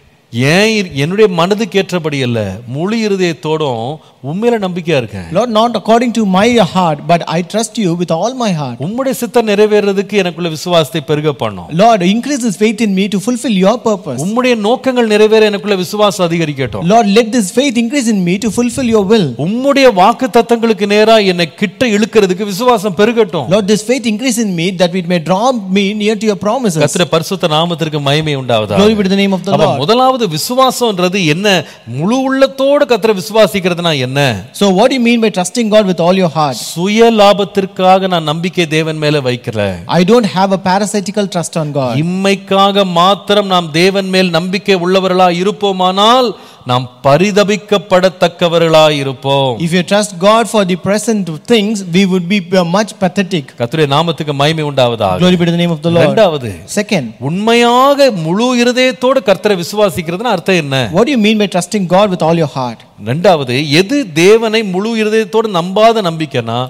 ஏன் இரு- என்னுடைய மனதுக்கு ஏற்றபடி அல்ல முழு இருதயத்தோடும் உண்மையில நம்பிக்கையா இருக்கேன் Lord, not according to my heart, but I trust you with all my heart. உம்முடைய சித்தம் நிறைவேறதுக்கு எனக்குள்ள விசுவாசத்தை பெருக பண்ணும் Lord, increase this faith in me to fulfill your purpose. உம்முடைய நோக்கங்கள் நிறைவேற எனக்குள்ள விசுவாசம் அதிகரிக்கட்டும் Lord, let this faith increase in me to fulfill your will. உம்முடைய வாக்கு தத்தங்களுக்கு நேரா என்னை கிட்ட இழுக்கிறதுக்கு விசுவாசம் பெருகட்டும் Lord, this faith increase in me that it may draw me near to your promises. கத்திர பரிசுத்த நாமத்திற்கு மகிமை உண்டாவதா Glory be to the name of the அப்ப Lord. முதலாவது முதலாவது விசுவாசம்ன்றது என்ன முழு உள்ளத்தோடு கத்தரை விசுவாசிக்கிறதுனா என்ன So, what do you mean by trusting God with all your heart? சுய லாபத்திற்காக நான் நம்பிக்கை தேவன் மேல வைக்கல I don't have a parasitical trust on God. இம்மைக்காக மாத்திரம் நாம் தேவன் மேல் நம்பிக்கை உள்ளவர்களா இருப்போமானால் நாம் பரிதபிக்கப்படத்தக்கவர்களா இருப்போம் If you trust God for the present things, we would be uh, much pathetic. கர்த்தருடைய நாமத்துக்கு மகிமை உண்டாவதாக Glory be to the name of the Lord. இரண்டாவது Second, உண்மையாக முழு இருதயத்தோடு கர்த்தரை விசுவாசிக்கிறதுனா அர்த்தம் என்ன what do you mean by trusting God with all your heart? ரெண்டாவது எது தேவனை முழு இருதயத்தோடு நம்பாத நம்பிக்கைனா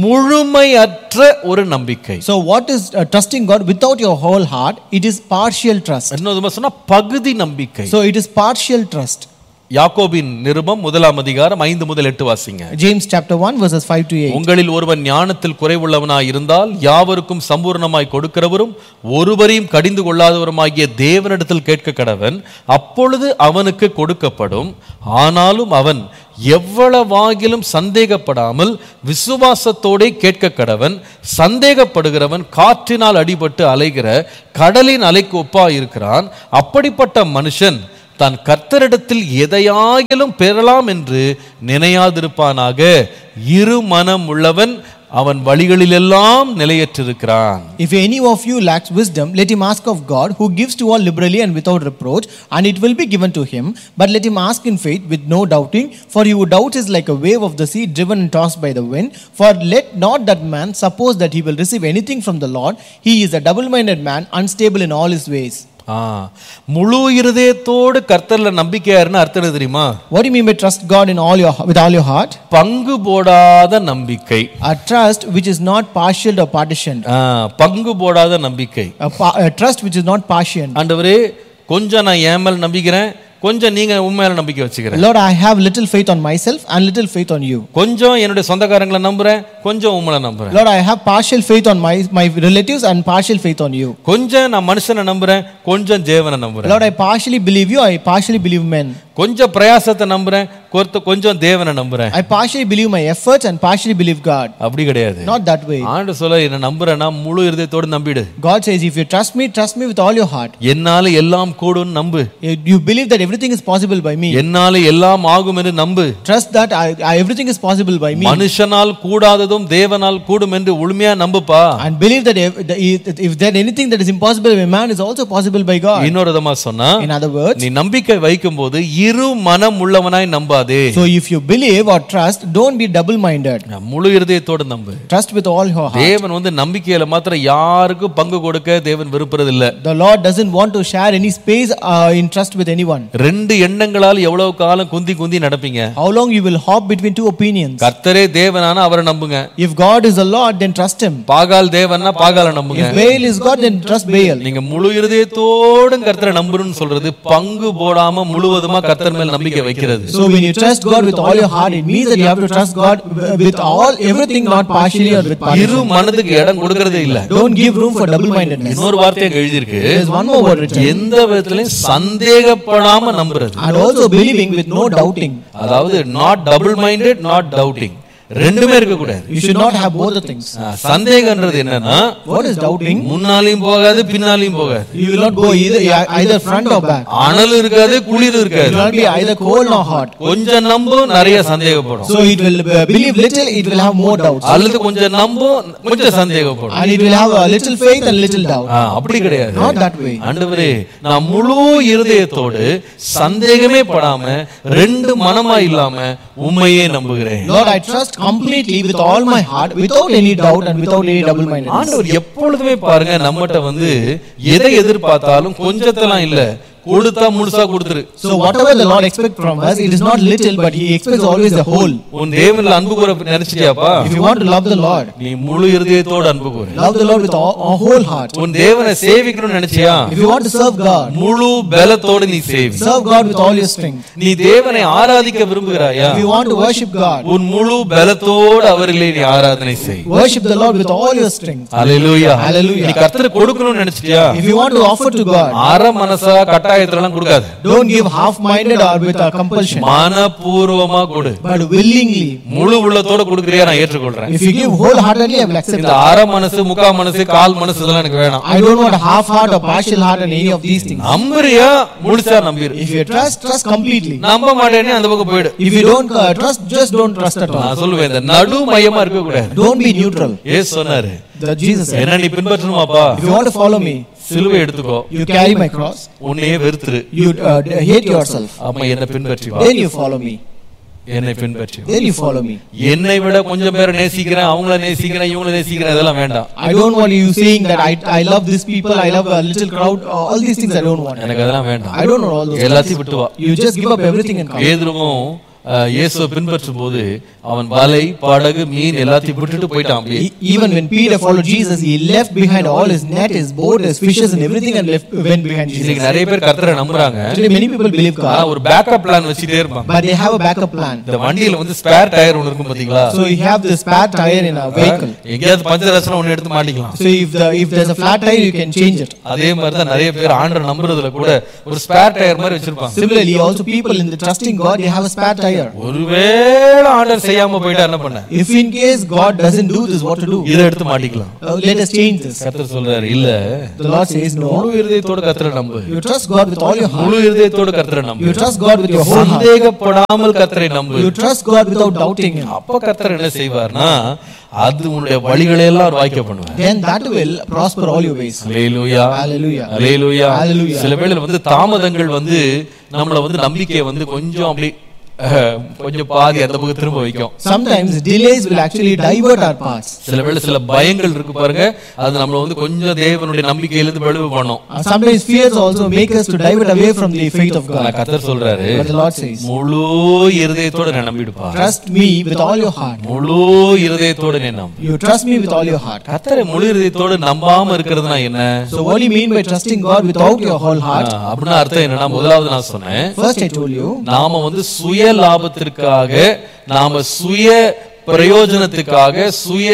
முழுமையற்ற ஒரு நம்பிக்கை So, what is uh, trusting God without your whole heart? It is partial trust. இன்னொரு விதமா சொன்னா பகுதி நம்பிக்கை So, it is partial trust. யாக்கோபின் நிருபம் முதலாம் அதிகாரம் ஐந்து முதல் எட்டு வாசிங்க James chapter 1, verses 5 to 8. உங்களில் ஒருவன் ஞானத்தில் குறைவுள்ளவனாய் இருந்தால் யாவருக்கும் சம்பூர்ணமாய் கொடுக்கிறவரும் ஒருவரையும் கடிந்து கொள்ளாதவருமாகிய தேவனிடத்தில் கேட்க கடவன் அப்பொழுது அவனுக்கு கொடுக்கப்படும் ஆனாலும் அவன் எவ்வளவாகிலும் சந்தேகப்படாமல் விசுவாசத்தோடே கேட்க கடவன் சந்தேகப்படுகிறவன் காற்றினால் அடிபட்டு அலைகிற கடலின் அலைக்கு ஒப்பா இருக்கிறான் அப்படிப்பட்ட மனுஷன் தான் கர்த்தரிடத்தில் எதையாகிலும் பெறலாம் என்று நினையாதிருப்பானாக இரு மனம் உள்ளவன் அவன் வழிகளிலெல்லாம் நிலையற்றிருக்கிறான் If any of you lacks wisdom, let him ask of God, who gives to all liberally and without reproach, and it will be given to him. But let him ask in faith, with no doubting. For he who doubts is like a wave of the sea, driven and tossed by the wind. For let not that man suppose that he will receive anything from the Lord. He is a double minded man, unstable in all his ways. ஆ முழு இருதயத்தோடு கர்த்தர்ல நம்பிக்கையாருன்னு அர்த்தம் என்ன தெரியுமா What do you mean by trust God in all your with all your heart? பங்கு போடாத நம்பிக்கை A trust which is not partial or partitioned. ஆ, பங்கு போடாத நம்பிக்கை A, pa- a trust which is not partial. ஆண்டவரே கொஞ்சம் நான் என் மேல நம்பிக்கிறேன் கொஞ்சம் நீங்க உன் மேல நம்பிக்கை வச்சுக்கிறேன் Lord, I have little faith on myself and little faith on you. கொஞ்சம் என்னுடைய சொந்தக்காரங்களை நம்புறேன் கொஞ்சம் உங்களை நம்புறேன் Lord, I have partial faith on my, my relatives and partial faith on you. கொஞ்சம் நான் மனுஷனை நம்புறேன் கொஞ்சம் தேவனை நம்புறேன் Lord, I partially believe you, I partially believe men. கொஞ்சம் பிரயாசத்தை நம்புறேன் கொத்த- கொஞ்சம் தேவனை நம்புறேன் I partially believe my efforts and partially believe God. அப்படி கிடையாது Not that way. ஆண்டு சொல்ல என்ன நம்புறேன்னா முழு இருதயத்தோடு நம்பிடு God says, if you trust me, trust me with all your heart. என்னால எல்லாம் கூடும் நம்பு You you believe that everything is possible by me. என்னால எல்லாம் ஆகும் என்று நம்பு Trust that I, I, everything is possible by me. மனுஷனால் கூடாததும் தேவனால் கூடும் என்று உண்மையா நம்புப்பா And believe that if, that if if there anything that is impossible by man is also possible by God. இன்னொரு விதமா சொன்னா In other words, நீ நம்பிக்கை வைக்கும் போது இரு மனம் உள்ளவனாய் நம்பாதே so if you believe or trust, don't be double minded. முழு இருதயத்தோடு நம்பு Trust with all your heart. தேவன் வந்து நம்பிக்கையில மாத்திரம் யாருக்கும் பங்கு கொடுக்க தேவன் விருப்பறது இல்ல The Lord doesn't want to share any space uh, in trust with anyone. ரெண்டு எண்ணங்களால் எவ்வளவு காலம் குந்தி குந்தி நடப்பீங்க How long you will hop between two opinions? கர்த்தரே தேவனான அவரை நம்புங்க If God is the Lord, then trust Him. பாகால் தேவன்னா பாகால நம்புங்க If Baal is God, then trust Baal. நீங்க முழு இருதயத்தோடும் கர்த்தரை நம்புறன்னு சொல்றது பங்கு போடாம முழுவதுமா கர்த்தர் மேல் நம்பிக்கை வைக்கிறது So when you trust God with all your heart, it means that you have to trust God with all everything, not partially or with இரு partially. மனதுக்கு இடம் கொடுக்கறதே இல்ல Don't give room for double-mindedness. இன்னொரு வார்த்தை அங்க எழுதியிருக்கு There's one more word written. எந்த விதத்திலையும் சந்தேகப்படாம நம்புறது And also believing with no doubting. அதாவது not double minded not doubting ரெண்டுமே இருக்க கூடாது You should not have both the things. சந்தேகம்ன்றது என்னன்னா What is doubting? முன்னாலையும் போகாது பின்னாலையும் போகாது You will not go either either front or back. அனல் இருக்காது குளிர் It இருக்காது will not be either cold nor hot. கொஞ்சம் நம்பும் நிறைய சந்தேகப்படும் So it will uh, believe little, it will have more doubts. அல்லது கொஞ்சம் நம்பும் கொஞ்சம் சந்தேகப்படும் And it will have a little faith and little doubt. ஆ, அப்படி கிடையாது Not that way. ஆண்டவரே நான் முழு இருதயத்தோடு சந்தேகமே படாம ரெண்டு மனமா இல்லாம உண்மையே நம்புகிறேன் Lord, I trust completely with all my heart, without any doubt and without any double mindedness. ஆண்டவர் எப்பொழுதுமே பாருங்க நம்மகிட்ட வந்து எதை எதிர்பார்த்தாலும் கொஞ்சத்தெல்லாம் இல்ல கொடுத்தா முழுசா கொடுத்துரு So whatever the Lord expects from us, it is not little, but He expects always the whole. உன் தேவன்ல அன்பு கூற நினைச்சிட்டியாப்பா If you want to love the Lord, நீ முழு இருதயத்தோடு அன்பு கூறு love the Lord with all, our whole heart. உன் தேவனை சேவிக்கணும்னு நினைச்சியா If you want to serve God, முழு பலத்தோடு நீ சேவி serve God with all your strength. நீ தேவனை ஆராதிக்க விரும்புகிறாயா If you want to worship God, உன் முழு பலத்தோடு அவர்களை நீ ஆராதனை செய் worship the Lord with all your strength. Hallelujah Hallelujah. நீ கர்த்தருக்கு கொடுக்கணும்னு நினைச்சிட்டியா If you want to offer to God, அற மனசா கட்டாய கட்டாயத்துல எல்லாம் கொடுக்காது Don't give half-minded or with a compulsion, மனப்பூர்வமா கொடு but willingly. முழு உள்ளத்தோட கொடுக்குறியா நான் ஏற்றுக்கொள்றேன் If you give wholeheartedly, I will accept இந்த that. அரை மனசு முக்கா மனசு கால் மனசு இதெல்லாம் எனக்கு வேணாம் I don't want a half heart or partial heart and any of these things. நம்புறியா முழுசா நம்பிரு If you trust, trust completely. நம்ப மாட்டேனே அந்த பக்கம் போயிடு If you don't uh, trust, just don't trust at all. நான் சொல்லுவேன் இந்த நடு மையமா இருக்க கூடாது Don't be neutral. ஏசு சொன்னாரு The Jesus said, என்ன நீ பின்பற்றணுமாப்பா if you want to follow me, சிலுவை எடுத்துக்கோ you carry my cross, உன்னையே வெறுத்துரு you uh, d- hate yourself, அப்ப என்ன பின்பற்றி வா then you follow me. என்னை பின்பற்றி வா Then you follow me. என்னை விட கொஞ்சம் பேரை நேசிக்கிறேன் அவங்கள நேசிக்கிறேன் இவங்கள நேசிக்கிறேன் இதெல்லாம் வேண்டாம் I don't want you saying that I, I love these people, I love a little crowd, all these things I don't want. எனக்கு அதெல்லாம் வேண்டாம் I don't know all those எல்லாத்தையும் விட்டு வா You just give up everything and come. பேதுருவும் அஹ், இயேசுவை பின்பற்றும் போது அவன் வலை படகு மீன் எல்லாத்தையும் விட்டுட்டு போயிட்டான் அப்படியே E- Even when Peter followed Jesus, he left behind all his net, his boat, his fishes, and everything, and left went behind இன்னைக்கு Jesus. நிறைய பேர் கர்த்தரை நம்புறாங்க Actually, many people believe ஆனா God, ஒரு பேக்கப் பிளான் வச்சுட்டே இருப்பாங்க but they have a backup plan. இந்த வண்டியில வந்து ஸ்பேர் டயர் ஒன்று இருக்கும் பாத்தீங்களா So you have this spare tire in a vehicle. எங்கேயாவது பஞ்சர் ஆச்சுன்னா ஒண்ணு எடுத்து மாட்டிக்கலாம் So if the if there's a flat tire, you can change it. அதே மாதிரி தான் நிறைய பேர் ஆண்டரை நம்புறதுல கூட ஒரு ஸ்பேர் டயர் மாதிரி வச்சிருப்பாங்க Similarly, also people in the trusting God, they have a spare tire. ஒருவேளை ஆண்டர் செய்யாம போயிட்டா என்ன பண்ண If in case God doesn't do this, what to do? இதை எடுத்து மாட்டிக்கலாம் Uh, let us change this. கர்த்தர் சொல்றாரு இல்ல The Lord says, no. முழு இருதயத்தோட கர்த்தரை நம்பு You trust God with all your heart. முழு இருதயத்தோட கர்த்தரை நம்பு You trust God with your whole heart. சந்தேகப்படாமல் கர்த்தரை நம்பு You trust God without doubting Him. அப்ப கர்த்தர் என்ன செய்வார்னா அது உன்னுடைய வழிகளை எல்லாம் அவர் வாய்க்க பண்ணுவார் Then that will prosper all your ways. Hallelujah Hallelujah. Hallelujah Hallelujah. சில வேளையில வந்து தாமதங்கள் வந்து நம்மள வந்து நம்பிக்கையை வந்து கொஞ்சம் அப்படி அஹ், கொஞ்சம் பாதி அந்த பக்கம் திரும்ப வைக்கும் Sometimes delays will actually divert our paths. சில வேளை சில பயங்கள் இருக்கு பாருங்க அது நம்மள வந்து கொஞ்சம் தேவனுடைய நம்பிக்கையிலிருந்து வெளிவு பண்ணும் Uh, sometimes fears also make us to divert away from the faith of ஆனா God. கர்த்தர் சொல்றாரு But the Lord says, முழு இருதயத்தோட நான் நம்பிடுப்பா Trust me with all your heart. முழு இருதயத்தோட நீ நம்பு You trust me with all your heart. கர்த்தரை முழு இருதயத்தோட நம்பாம இருக்கிறதுனா என்ன So what do you mean by trusting God without your whole heart? ஆ, அப்படின்னா அர்த்தம் என்னன்னா முதலாவது நான் சொன்னேன் First I told you, நாம வந்து சுய லாபத்திற்காக நாம சுய பிரயோஜனத்துக்காக சுய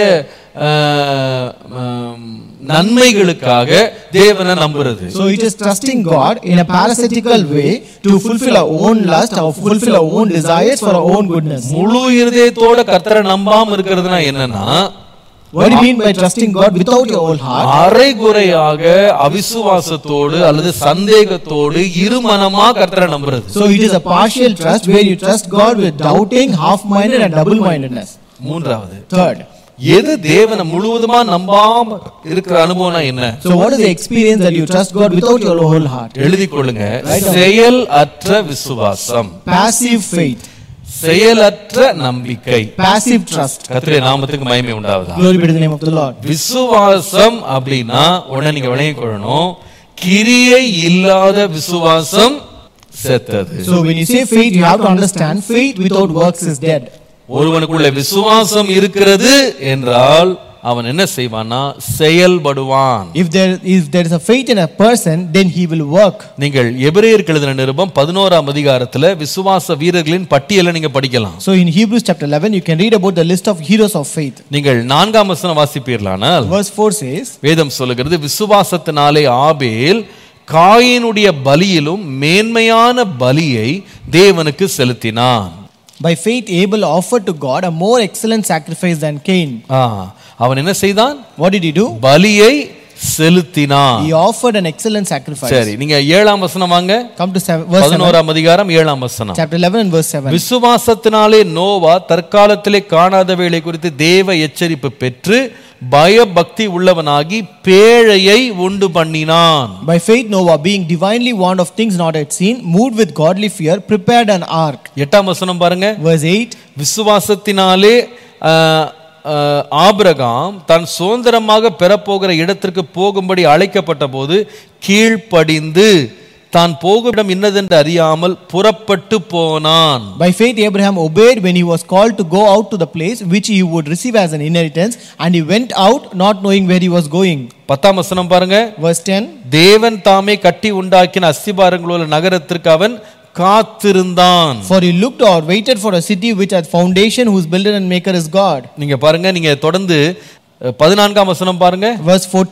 ஆஹ், ஆம், நன்மைகளுக்காக தேவனை நம்புறது so it is trusting God in a parasitical way to fulfill our own lust or fulfill our own desires for our own goodness. முழு இருதயத்தோட கர்த்தரை நம்பாம இருக்கிறதுனா என்னன்னா What do you mean by trusting God without your whole heart? அரைகுறையாக அவிசுவாசத்தோடு அல்லது சந்தேகத்தோடு இருமனமா கர்த்தரை நம்புறது So it is a partial trust where you trust God with doubting, half-minded and double-mindedness. மூன்றாவது Third, எது தேவனை முழுவதுமா நம்பாம இருக்கிற அனுபவம்னா என்ன so what is the experience that you trust God without your whole heart? எழுதி கொள்ளுங்க செயல் அற்ற விசுவாசம் Passive faith, செயலற்ற நம்பிக்கை passive trust. கர்த்தருடைய நாமத்துக்கு மகிமை உண்டாவதா Glory be to the name of the Lord. விசுவாசம் அப்படின்னா உடனே நீங்க விளங்கிக் கொள்ளணும் கிரியை இல்லாத விசுவாசம் செத்தது So when you say faith, you have to understand faith without works is dead. ஒருவனுக்குள்ள விசுவாசம் இருக்கிறது என்றால் அவன் என்ன செய்வான்னா செயல்படுவான் If there if there is a faith in a person, then he will work. நீங்கள் எபிரேயருக்கு எழுதின நிருபம் பதினோராம் அதிகாரத்துல விசுவாச வீரர்களின் பட்டியலை நீங்க படிக்கலாம் So in Hebrews chapter 11, you can read about the list of heroes of faith. நீங்கள் நான்காம் வசனம் வாசிப்பீர்களானால் Verse 4 says, வேதம் சொல்லுகிறது விசுவாசத்தினாலே ஆபேல் காயினுடைய பலியிலும் மேன்மையான பலியை தேவனுக்கு செலுத்தினான் By faith, Abel offered to God a more excellent sacrifice than Cain. ஆ, அவன் என்ன செய்தான் What did he do? பலியை செலுத்தினான் He offered an excellent sacrifice. சரி நீங்க ஏழாம் வசனம் வாங்க Come to seven, verse 7, பதினோராம் அதிகாரம் ஏழாம் வசனம் chapter 11 and verse 7. விசுவாசத்தினாலே நோவா தற்காலத்திலே காணாதவைகளை குறித்து தேவ எச்சரிப்பு பெற்று பயபக்தி உள்ளவனாகி பேழையை உண்டு பண்ணினான் By faith, Noah, being divinely warned of things not yet seen, moved with godly fear, prepared an ark. எட்டாம் வசனம் பாருங்க Verse 8. விசுவாசத்தினாலே ஆஹ், ஆஹ், ஆபிரகாம் தன் சுதந்திரமாக பெறப்போகிற இடத்திற்கு போகும்படி அழைக்கப்பட்ட போது கீழ்ப்படிந்து தான் போகும் இடம் இன்னதென்று அறியாமல் புறப்பட்டு போனான் By faith, Abraham obeyed when he was called to go out to the place which he would receive as an inheritance, and he went out not knowing where he was going. பத்தாம் வசனம் பாருங்க Verse 10. தேவன் தாமே கட்டி உண்டாக்கின அஸ்திபாரங்களுள்ள நகரத்திற்கு அவன் காத்திருந்தான் For he looked or waited for a city which hath foundation, whose builder and maker is God. நீங்க பாருங்க நீங்க தொடர்ந்து அஹ், பதினான்காம் வசனம் பாருங்க Verse 14.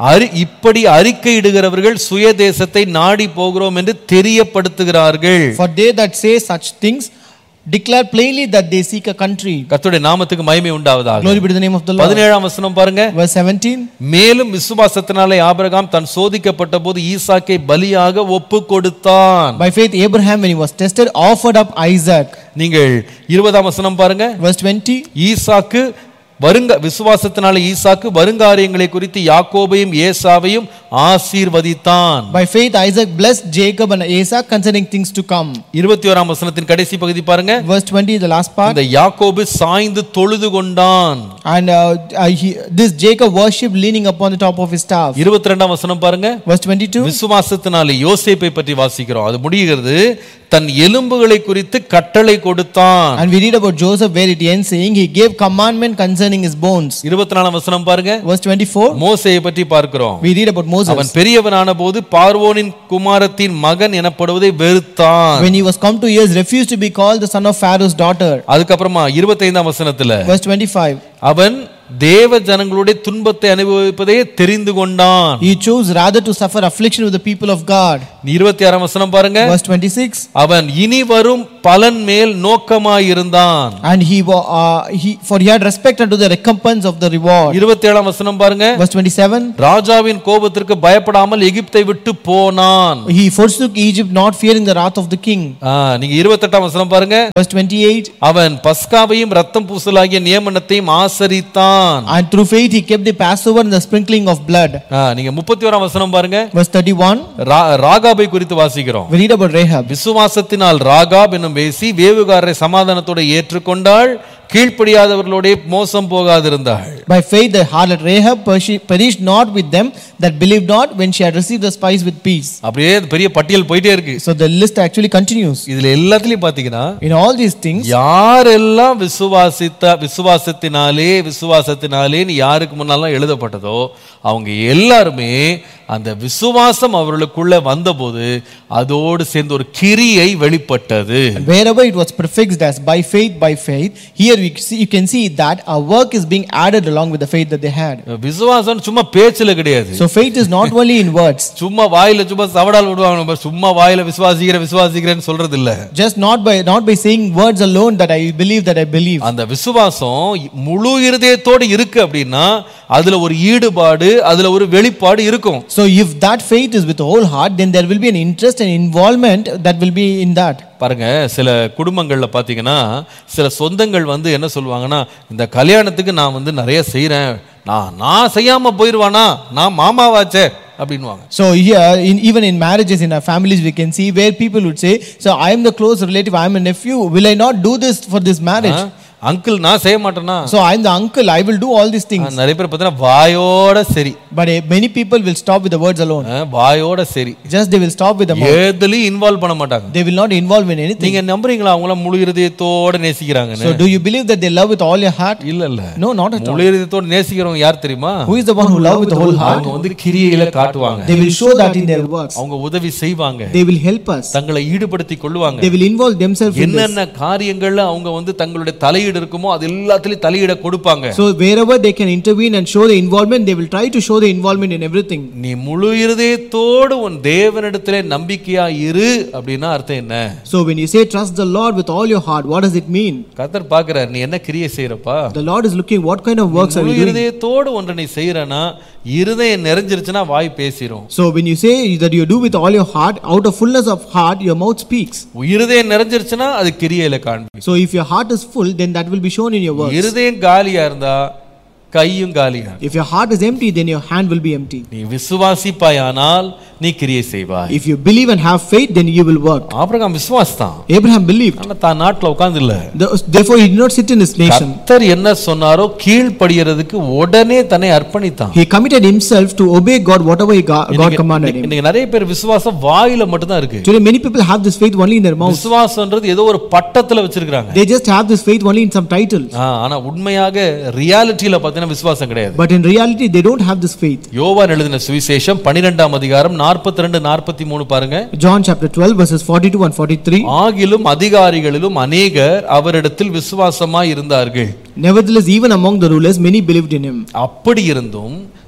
அறி இப்படி அறிக்கையிடுகிறவர்கள் சுய தேசத்தை நாடி போகிறோம் என்று தெரியப்படுத்துகிறார்கள் For they that say such things declare plainly that they seek a country. கர்த்தருடைய நாமத்துக்கு மகிமை உண்டாவதாக Glory be to the name of the Lord. பதினேழாம் வசனம் பாருங்க Verse 17. மேலும் விசுவாசத்தினாலே ஆபிரகாம் தன் சோதிக்கப்பட்ட போது ஈசாக்கை பலியாக ஒப்பு கொடுத்தான் By faith, Abraham, when he was tested, offered up Isaac. நீங்கள் இருபதாம் வசனம் பாருங்க Verse 20. ஈசாக்கு வருங்க விசுவாசத்தினாலே ஈசாக்கு வருங்காரியங்களை குறித்து யாக்கோபையும் ஏசாவையும் ஆசீர்வதித்தான் By faith, Isaac blessed Jacob and Isaac concerning things to come. இருபத்தி ஓராம் வசனத்தின் கடைசி பகுதி பாருங்க Verse 20, the last part. இந்த யாக்கோபு சாய்ந்து தொழுது கொண்டான் And uh, uh, he, this Jacob worshipped leaning upon the top of his staff. இருபத்தி ரெண்டாம் வசனம் பாருங்க Verse 22. விசுவாசத்தினாலே யோசேப்பை பற்றி வாசிக்கிறோம் அது முடிகிறது தன் எலும்புகளை குறித்து கட்டளை கொடுத்தான் And we read about Joseph where it ends saying, He gave commandment concerning his bones. இருபத்தி நாலாம் வசனம் பாருங்க Verse 24. மோசையை பற்றி பார்க்கிறோம் We read about Moses. அவன் பெரியவனான போது பார்வோனின் குமாரத்தின் மகன் எனப்படுவதை வெறுத்தான் When he was come to years, refused to be called the son of Pharaoh's daughter. அதுக்கப்புறமா இருபத்தைந்தாம் வசனத்துல Verse 25. அவன் தேவ ஜனங்களுடைய துன்பத்தை அனுபவிப்பதே தெரிந்து கொண்டான் He chose rather to suffer affliction with the people of God. இருபத்தி ஆறாம் வசனம் பாருங்க Verse 26. அவன் இனி வரும் பலன் மேல் நோக்கமாயிருந்தான் And he, wa- uh, he for he had respect unto the recompense of the reward. இருபத்தி ஏழாம் வசனம் பாருங்க Verse 27. ராஜாவின் கோபத்திற்கு பயப்படாமல் எகிப்தை விட்டு போனான் He forsook Egypt, not fearing the wrath of the king. ஆ, நீங்க இருபத்தெட்டாம் வசனம் பாருங்க Verse 28. அவன் பஸ்காவையும் ரத்தம் பூசலாகிய நியமனத்தையும் ஆசரித்தான் And through faith he kept the Passover and the sprinkling of blood. ஆ, நீங்க முப்பத்தி ஓராம் வசனம் பாருங்க Verse 31. ரா- ராகாபை குறித்து வாசிக்கிறோம் We read about Rahab. விசுவாசத்தினால் ராகாப் என்னும் பேசி வேவுகாரரை சமாதானத்தோட ஏற்றுக்கொண்டாள் கீழ்ப்படியாதவர்களோட மோசம் போகாதிருந்தாள் By faith the harlot Rahab pershi- perished not with them that believed not when she had received the spice with peace. அப்படியே பெரிய பட்டியல் போயிட்டே இருக்கு So the list actually continues. இதுல எல்லாத்துலயும் பாத்தீங்கன்னா In all these things, யாரெல்லாம் விசுவாசித்த விசுவாசத்தினாலே விசுவாசத்தினாலேன்னு யாருக்கு முன்னாலாம் எழுதப்பட்டதோ அவங்க எல்லாருமே அந்த விசுவாசம் அவர்களுக்குள்ள வந்தபோது அதோடு சேர்ந்து ஒரு கிரியை வெளிப்பட்டது and wherever it was prefixed as by faith, by faith, here we see, you can see that a work is being added along with the faith that they had. விசுவாசம் சும்மா பேச்சுல கிடையாது So faith is not only in words, சும்மா வாயில சும்மா சவடால் விடுவாங்க நம்ம சும்மா வாயில விசுவாசிக்கிற விசுவாசிக்கிறேன்னு சொல்றது இல்ல just not by not by saying words alone that I believe that I believe. அந்த விசுவாசம் முழு இருதயத்தோடு இருக்கு அப்படின்னா அதுல ஒரு ஈடுபாடு அதுல ஒரு வெளிப்பாடு இருக்கும் So if that faith is with the whole heart, then there will be an interest and involvement that will be in that. பாருங்க சில குடும்பங்கள்ல பாத்தீங்கன்னா சில சொந்தங்கள் வந்து என்ன சொல்லுவாங்கன்னா இந்த கல்யாணத்துக்கு நான் வந்து நிறைய செய்றேன் நான் நான் செய்யாம போயிருவானா நான் மாமாவாச்சே அப்படின்வாங்க So here, in, even in marriages in our families, we can see where people would say, "So I am the close relative, I am a nephew. Will I not do this for this marriage? Uncle நான் செய்ய மாட்டேனா So I am the uncle. I will do all these things." நிறைய பேர் பார்த்தீங்கன்னா வாயோட சரி But eh, many people will stop with the words alone. அஹ், வாயோட சரி Just they will stop with the mouth. எதுலயும் involve பண்ண மாட்டாங்க They will not involve in anything. நீங்க நம்புறீங்களா அவங்கள முழு இருதயத்தோட நேசிக்கிறாங்கன்னு So do you believe that they love with all your heart? இல்ல இல்ல No, not at all. முழு இருதயத்தோட நேசிக்கிறவங்க யார் தெரியுமா Who is the one who love with the whole heart? அவங்க வந்து கிரியையில காட்டுவாங்க They will show that in their works. அவங்க உதவி செய்வாங்க They will help us. தங்களை ஈடுபடுத்தி கொள்ளுவாங்க They will involve themselves in this. என்னென்ன காரியங்கள்ல அவங்க வந்து தங்களுடைய தலையீடு இருக்குமோ அது எல்லாத்துலயும் தலையிட கொடுப்பாங்க So wherever they can intervene and show the involvement, they will try to show the involvement in everything. நீ முழு இருதயத்தோடு உன் தேவனிடத்திலே நம்பிக்கையா இரு அப்படின்னா அர்த்தம் என்ன So when you say trust the Lord with all your heart, what does it mean? கத்தர் பாக்குறார் நீ என்ன கிரியை செய்யறப்பா The Lord is looking what kind of works are முழு you doing? இருதயத்தோடு ஒன்றை நீ செய்யறனா இருதயம் நிறைஞ்சிருச்சுன்னா வாய் பேசிரும் So when you say that you do with all your heart, out of fullness of heart, your mouth speaks. இருதயம் நிறைஞ்சிருச்சுன்னா அது கிரியையில காண்பி So if your heart is full, then that will be shown in your works. இருதயம் காலியா இருந்தா கையும் காலியா இருக்கும். If your heart is empty, then your hand will be empty. நீ விசுவாசிப்பாயானால் நீ கிரியை செய்வாய் If you believe and have faith, then you will work. Abraham விசுவாசத்தான் Abraham believed. ஆனா தான் நாட்டுல உட்கார்ந்து இல்ல The- Therefore, he did not sit in his nation. கர்த்தர் என்ன சொன்னாரோ கீழ்ப்படியறதுக்கு உடனே தன்னை அர்ப்பணித்தான் He committed himself to obey God whatever he God, God இன்னைக்கு- commanded him. இன்னைக்கு நிறைய பேர் விசுவாசம் வாயில மட்டும்தான் இருக்கு Today, many people have this faith only in their mouth. விசுவாசம்ன்றது ஏதோ ஒரு பட்டத்துல வச்சிருக்காங்க They just have this faith only in some title. ஆனா உண்மையாக ரியாலிட்டியில பார்த்தீங்கன்னா விசுவாசம் கிடையாது But in reality, they don't have this faith. யோவான் எழுதின சுவிசேஷம் பன்னிரெண்டாம் அதிகாரம் நாற்பத்தி ரெண்டு நாற்பத்தி மூணு பாருங்க John chapter 12, verses 42 and 43. ஆகிலும் அதிகாரிகளிலும் அநேகர் அவரிடத்தில் விசுவாசமாய் இருந்தார்கள் Nevertheless, even among the rulers, many believed in him. அப்படி இருந்தும்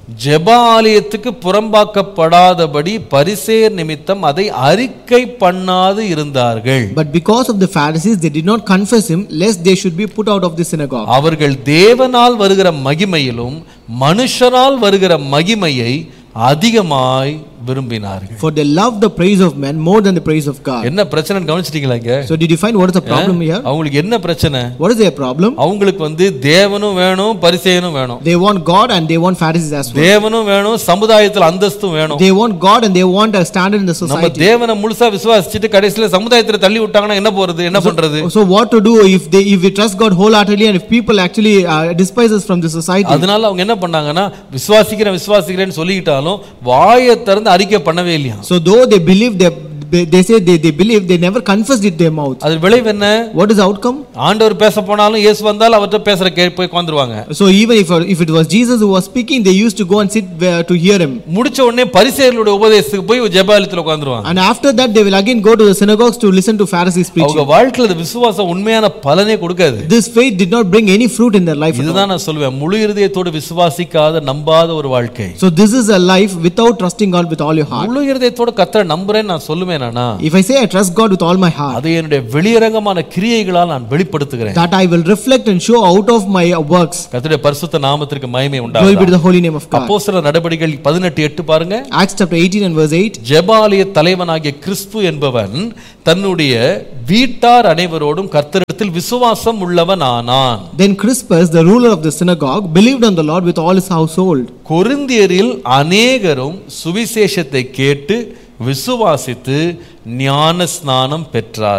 ஜெப ஆலயத்துக்கு புறம்பாக்கப்படாதபடி பரிசேர் நிமித்தம் அதை அறிக்கை பண்ணாது இருந்தார்கள் But because of the Pharisees, they did not confess him, lest they should be put out of the synagogue. அவர்கள் தேவனால் வருகிற மகிமையிலும் மனுஷரால் வருகிற மகிமையை அதிகமாய் விரும்பினார்கள் For they loved the praise of men more than the praise of God. என்ன பிரச்சனை கவனிச்சிட்டீங்களா இங்க So did you find what is the problem here? அவங்களுக்கு என்ன பிரச்சனை What is their problem? அவங்களுக்கு வந்து தேவனும் வேணும் பரிசேயனும் வேணும் They want God and they want Pharisees as well. தேவனும் வேணும் சமுதாயத்தில் அந்தஸ்தும் வேணும் They want God and they want a standard in the நம்ம society. தேவனை முழுசா விசுவாசிச்சுட்டு கடைசியில சமுதாயத்துல தள்ளி விட்டாங்கன்னா என்ன போறது என்ன பண்றது So what to do if they if we trust God wholeheartedly and if people actually uh, despise us from the society? அதனால அவங்க என்ன பண்ணாங்கன்னா விசுவாசிக்கிறேன் விசுவாசிக்கிறேன்னு சொல்லிக்கிட்டாலும் வாயை திறந்து அறிக்கை பண்ணவே இல்லையா So though they believe they they say they, they believe they never confessed it their mouth. அது விளைவு என்ன What is the outcome? ஆண்டவர் பேச போனாலும் இயேசு வந்தாலும் அவர்கிட்ட பேசுற கே போய் உட்காந்துருவாங்க So even if if it was Jesus who was speaking, they used to go and sit where, to hear him. முடிச்ச உடனே பரிசேயர்களுடைய உபதேசத்துக்கு போய் ஜெபாலயத்துல உட்காந்துருவாங்க And after that, they will again go to the synagogues to listen to Pharisees preaching. அவங்க வாழ்க்கையில இந்த விசுவாசம் உண்மையான பலனே கொடுக்காது This faith did not bring any fruit in their life. at all. இதுதான் நான் சொல்லுவேன் முழு இருதயத்தோடு விசுவாசிக்காத நம்பாத ஒரு வாழ்க்கை So this is a life without trusting God with all your heart. முழு இருதயத்தோட கத்தரை நம்புறேன்னு நான் சொல்லுவேன் நானா If I say I trust God with all my heart, அதை என்னுடைய வெளியரங்கமான கிரியைகளால் நான் வெளிப்படுத்துகிறேன் that I will reflect and show out of my uh, works. கர்த்தருடைய பரிசுத்த நாமத்திற்கு மகிமை Glory be உண்டாகும் to the holy name of God. அப்போஸ்தலர் நடவடிக்கைகள் பதினெட்டு எட்டு பாருங்க Acts chapter 18 and verse 8. ஜெபாலய தலைவனாகிய கிறிஸ்து என்பவன் தன்னுடைய வீட்டார் அனைவரோடும் கர்த்தரிடத்தில் விசுவாசம் உள்ளவன் ஆனான் Then Crispus, the ruler of the synagogue, believed on the Lord with all his household. கொரிந்தியரில் அநேகரும் சுவிசேஷத்தை கேட்டு விசுவாசித்து ஞான ஸ்நானம் பெற்றார்